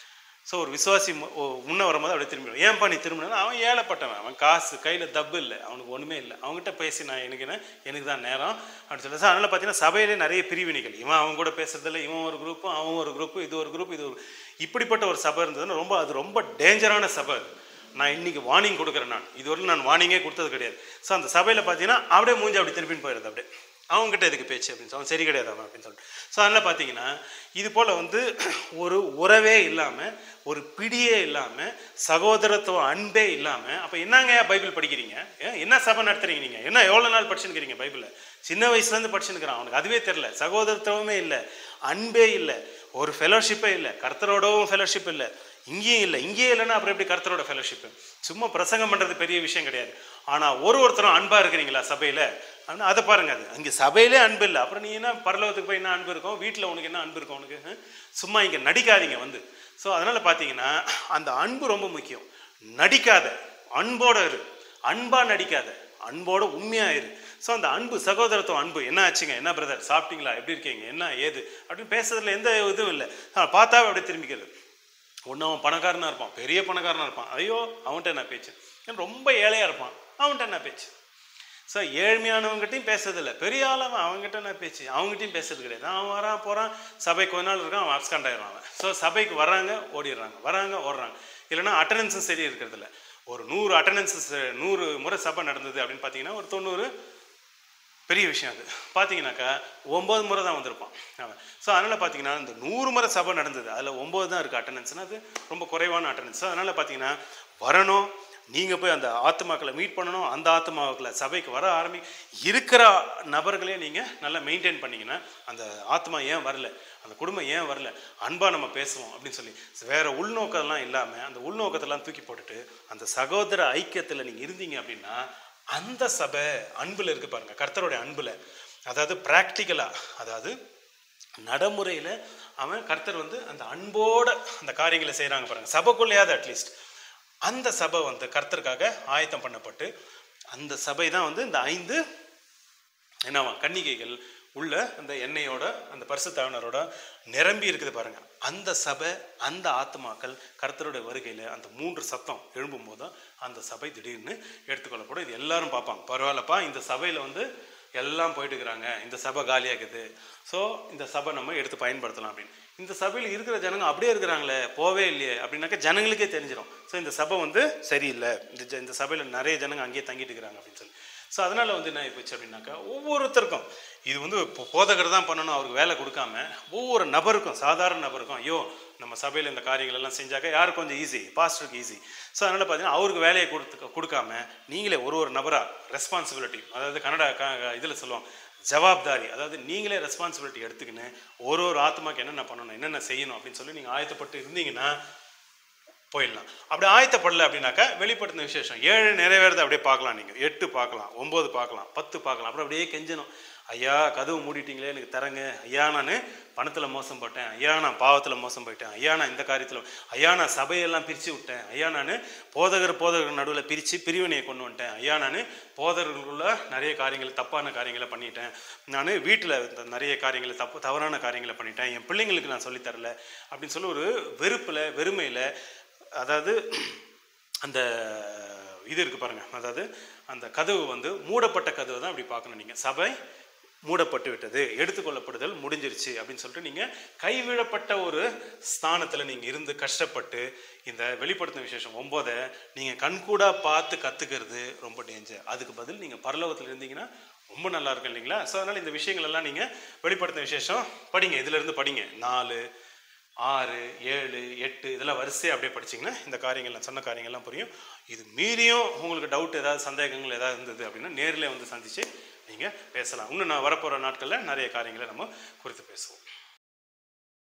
ஸோ ஒரு விசுவாசி மு- ஓ- முன்ன வரும்போது அப்படியே திரும்பிடும் ஏன்பா நீ திரும்பினா அவன் ஏழைப்பட்டவன் அவன் காசு கையில் தப்பு இல்லை அவனுக்கு ஒன்றுமே இல்லை அவங்ககிட்ட பேசி நான் எனக்கு என்ன எனக்கு தான் நேரம் அப்படின்னு சொல்லி அதனால் பார்த்தீங்கன்னா சபையிலே நிறைய பிரிவினைகள் இவன் அவன் கூட பேசுறதில்ல இவன் ஒரு குரூப்பும் அவன் ஒரு குரூப்பு இது ஒரு குரூப் இது ஒரு இப்படிப்பட்ட ஒரு சபை இருந்ததுன்னா ரொம்ப அது ரொம்ப டேஞ்சரான சபை அது நான் இன்னைக்கு வார்னிங் கொடுக்குறேன் நான் இதுவரையும் நான் வார்னிங்கே கொடுத்தது கிடையாது ஸோ அந்த சபையில் பார்த்தீங்கன்னா அப்படியே மூஞ்சி அப்படி திருப்பின்னு போயிடுது அப்படியே அவங்ககிட்ட எதுக்கு பேச்சு அப்படின்னு சொல்லி அவன் சரி கிடையாது அவன் அப்படின்னு சொல்லிட்டு ஸோ அதனால் பார்த்தீங்கன்னா இது போல் வந்து ஒரு உறவே இல்லாமல் ஒரு பிடியே இல்லாமல் சகோதரத்துவம் அன்பே இல்லாமல் அப்போ என்னங்க பைபிள் படிக்கிறீங்க ஏன் என்ன சபை நடத்துறீங்க நீங்கள் என்ன எவ்வளோ நாள் படிச்சுருக்கிறீங்க பைபிளில் சின்ன வயசுலேருந்து படிச்சுருக்கிறான் அவனுக்கு அதுவே தெரில சகோதரத்துவமே இல்லை அன்பே இல்லை ஒரு ஃபெலோஷிப்பே இல்லை கர்த்தரோடவும் ஃபெலோஷிப் இல்லை இங்கேயும் இல்லை இங்கேயும் இல்லைன்னா அப்புறம் எப்படி கர்த்தரோட ஃபெலோஷிப்பு சும்மா பிரசங்கம் பண்ணுறது பெரிய விஷயம் கிடையாது ஆனால் ஒரு ஒருத்தரும் அன்பாக இருக்கிறீங்களா சபையில் ஆனால் அதை பாருங்க அது அங்கே சபையிலே அன்பு இல்லை அப்புறம் நீ என்ன பரலோகத்துக்கு போய் என்ன அன்பு இருக்கும் வீட்டில் உனக்கு என்ன அன்பு இருக்கும் உனக்கு ஹம்? சும்மா இங்கே நடிக்காதீங்க வந்து ஸோ அதனால் பார்த்தீங்கன்னா அந்த அன்பு ரொம்ப முக்கியம் நடிக்காத அன்போட இரு அன்பாக நடிக்காத அன்போட உண்மையாக இரு ஸோ அந்த அன்பு சகோதரத்துவம் அன்பு என்ன ஆச்சுங்க என்ன பிரதர் சாப்பிட்டீங்களா எப்படி இருக்கீங்க என்ன ஏது அப்படின்னு பேசுறதுல எந்த இதுவும் இல்லை பார்த்தாவே அப்படியே திரும்பிக்கிறது ஒன்று அவன் பணக்காரனாக இருப்பான் பெரிய பணக்காரனாக இருப்பான் ஐயோ அவன்கிட்ட என்ன பேச்சு ஏன் ரொம்ப ஏழையாக இருப்பான் அவன்கிட்ட என்ன பேச்சு ஸோ ஏழ்மையானவங்ககிட்டையும் பேசுறதில்ல பெரிய ஆளவன் அவங்ககிட்ட என்ன பேச்சு அவங்ககிட்டயும் பேசுறது கிடையாது அவன் வரான் போகிறான் சபை கொஞ்ச நாள் இருக்கான் அவன் அப்ஸ்காண்ட் ஆயிடுறான் அவன் ஸோ சபைக்கு வராங்க ஓடிடுறாங்க வராங்க ஓடுறாங்க இல்லைன்னா அட்டண்டன்ஸும் சரி இருக்கிறதில்ல ஒரு நூறு அட்டண்டன்ஸஸ் நூறு முறை சபை நடந்தது அப்படின்னு பார்த்தீங்கன்னா ஒரு தொண்ணூறு பெரிய விஷயம் அது பார்த்தீங்கன்னாக்கா ஒம்பது முறை தான் வந்திருப்பான் அவன் ஸோ அதனால் பார்த்தீங்கன்னா இந்த நூறு முறை சபை நடந்தது அதில் ஒம்பது தான் இருக்குது அட்டண்டன்ஸ்னால் அது ரொம்ப குறைவான அட்டண்டன்ஸ் அதனால் பார்த்தீங்கன்னா வரணும் நீங்கள் போய் அந்த ஆத்மாக்களை மீட் பண்ணணும் அந்த ஆத்மாக்களை சபைக்கு வர ஆரம்பி இருக்கிற நபர்களே நீங்கள் நல்லா மெயின்டைன் பண்ணீங்கன்னா அந்த ஆத்மா ஏன் வரல அந்த குடும்பம் ஏன் வரல அன்பாக நம்ம பேசுவோம் அப்படின்னு சொல்லி வேற உள்நோக்கம்லாம் இல்லாமல் அந்த உள்நோக்கத்தெல்லாம் தூக்கி போட்டுட்டு அந்த சகோதர ஐக்கியத்தில் நீங்கள் இருந்தீங்க அப்படின்னா அந்த சபை அன்புல இருக்கு பாருங்க கர்த்தருடைய அன்புல அதாவது ப்ராக்டிக்கலா அதாவது நடைமுறையில அவன் கர்த்தர் வந்து அந்த அன்போட அந்த காரியங்களை செய்றாங்க பாருங்க சபைக்குள்ளேயாவது அட்லீஸ்ட் அந்த சபை வந்து கர்த்தருக்காக ஆயத்தம் பண்ணப்பட்டு அந்த சபை தான் வந்து இந்த ஐந்து என்னவா கன்னிகைகள் உள்ள அந்த எண்ணெயோட அந்த பரிசுத்தாவினரோட நிரம்பி இருக்குது பாருங்க அந்த சபை அந்த ஆத்மாக்கள் கர்த்தருடைய வருகையில் அந்த மூன்று சத்தம் எழும்பும் போது அந்த சபை திடீர்னு எடுத்துக்கொள்ளப்படும் இது எல்லாரும் பார்ப்பாங்க பரவாயில்லப்பா இந்த சபையில் வந்து எல்லாம் போயிட்டு இருக்கிறாங்க இந்த சபை காலியாகுது ஸோ இந்த சபை நம்ம எடுத்து பயன்படுத்தலாம் அப்படின்னு இந்த சபையில் இருக்கிற ஜனங்க அப்படியே இருக்கிறாங்களே போவே இல்லையே அப்படின்னாக்கா ஜனங்களுக்கே தெரிஞ்சிடும் ஸோ இந்த சபை வந்து சரியில்லை இந்த ஜ- இந்த சபையில் நிறைய ஜனங்க அங்கேயே தங்கிட்டு இருக்கிறாங்க அப்படின்னு சொல்லி ஸோ அதனால் வந்து என்ன ஆகிப்போச்சு அப்படின்னாக்கா ஒவ்வொருத்தருக்கும் இது வந்து இப்போ போதகர் தான் பண்ணணும் அவருக்கு வேலை கொடுக்காம ஒவ்வொரு நபருக்கும் சாதாரண நபருக்கும் ஐயோ நம்ம சபையில் இந்த காரியங்கள் எல்லாம் செஞ்சாக்க யாருக்கு கொஞ்சம் ஈஸி பாஸ்டருக்கு ஈஸி ஸோ அதனால் பார்த்தீங்கன்னா அவருக்கு வேலையை கொடுத்து கொடுக்காம நீங்களே ஒரு ஒரு நபராக ரெஸ்பான்சிபிலிட்டி அதாவது கன்னடா இதில் சொல்லுவோம் ஜவாப்தாரி அதாவது நீங்களே ரெஸ்பான்சிபிலிட்டி எடுத்துக்கின்னு ஒரு ஒரு ஆத்மாக்கு என்னென்ன பண்ணணும் என்னென்ன செய்யணும் அப்படின்னு சொல்லி நீங்கள் ஆயத்தப்பட்டு இருந்தீங்கன்னா போயிடலாம் அப்படி ஆயத்தப்படல அப்படின்னாக்கா வெளிப்படுத்தின விசேஷம் ஏழு நிறைவேறதை அப்படியே பார்க்கலாம் நீங்கள் எட்டு பார்க்கலாம் ஒம்பது பார்க்கலாம் பத்து பார்க்கலாம் அப்புறம் அப்படியே கெஞ்சணும் ஐயா கதவு மூடிட்டீங்களே எனக்கு தரங்க ஐயா நான் பணத்தில் மோசம் போட்டேன் ஐயா நான் பாவத்தில் மோசம் போயிட்டேன் ஐயா நான் இந்த காரியத்தில் ஐயா நான் சபையெல்லாம் பிரித்து விட்டேன் ஐயா நான் போதகர் போதகர் நடுவில் பிரித்து பிரிவினையை கொண்டு வந்துட்டேன் ஐயா நான் போதகர்களுக்குள்ள நிறைய காரியங்கள் தப்பான காரியங்களை பண்ணிட்டேன் நான் வீட்டில் நிறைய காரியங்களை தப்பு தவறான காரியங்களை பண்ணிட்டேன் என் பிள்ளைங்களுக்கு நான் சொல்லித் தரல அப்படின்னு சொல்லி ஒரு வெறுப்பில் வெறுமையில் அதாவது அந்த இது இருக்கு பாருங்க அதாவது அந்த கதவு வந்து மூடப்பட்ட கதவு தான் அப்படி பார்க்கணும் நீங்கள் சபை மூடப்பட்டு விட்டது எடுத்துக்கொள்ளப்படுதல் முடிஞ்சிருச்சு அப்படின்னு சொல்லிட்டு நீங்கள் கைவிடப்பட்ட ஒரு ஸ்தானத்தில் நீங்கள் இருந்து கஷ்டப்பட்டு இந்த வெளிப்படுத்தின விசேஷம் ஒம்போதை நீங்கள் கண்கூடா பார்த்து கற்றுக்கிறது ரொம்ப டேஞ்சர் அதுக்கு பதில் நீங்கள் பரலோகத்தில் இருந்தீங்கன்னா ரொம்ப நல்லா இருக்கும் இல்லைங்களா ஸோ அதனால் இந்த விஷயங்கள் எல்லாம் நீங்கள் வெளிப்படுத்தின விசேஷம் படிங்க இதிலிருந்து படிங்க நாலு ஆறு ஏழு எட்டு இதெல்லாம் வரிசையாக அப்படியே படிச்சீங்கன்னா இந்த காரியங்கள் நான் சொன்ன காரியங்கள்லாம் புரியும் இது மீறியும் உங்களுக்கு டவுட் ஏதாவது சந்தேகங்கள் ஏதாவது இருந்தது அப்படின்னா நேரில் வந்து சந்தித்து நீங்கள் பேசலாம் இன்னும் நான் வரப்போகிற நாட்களில் நிறைய காரியங்களை நம்ம குறித்து பேசுவோம்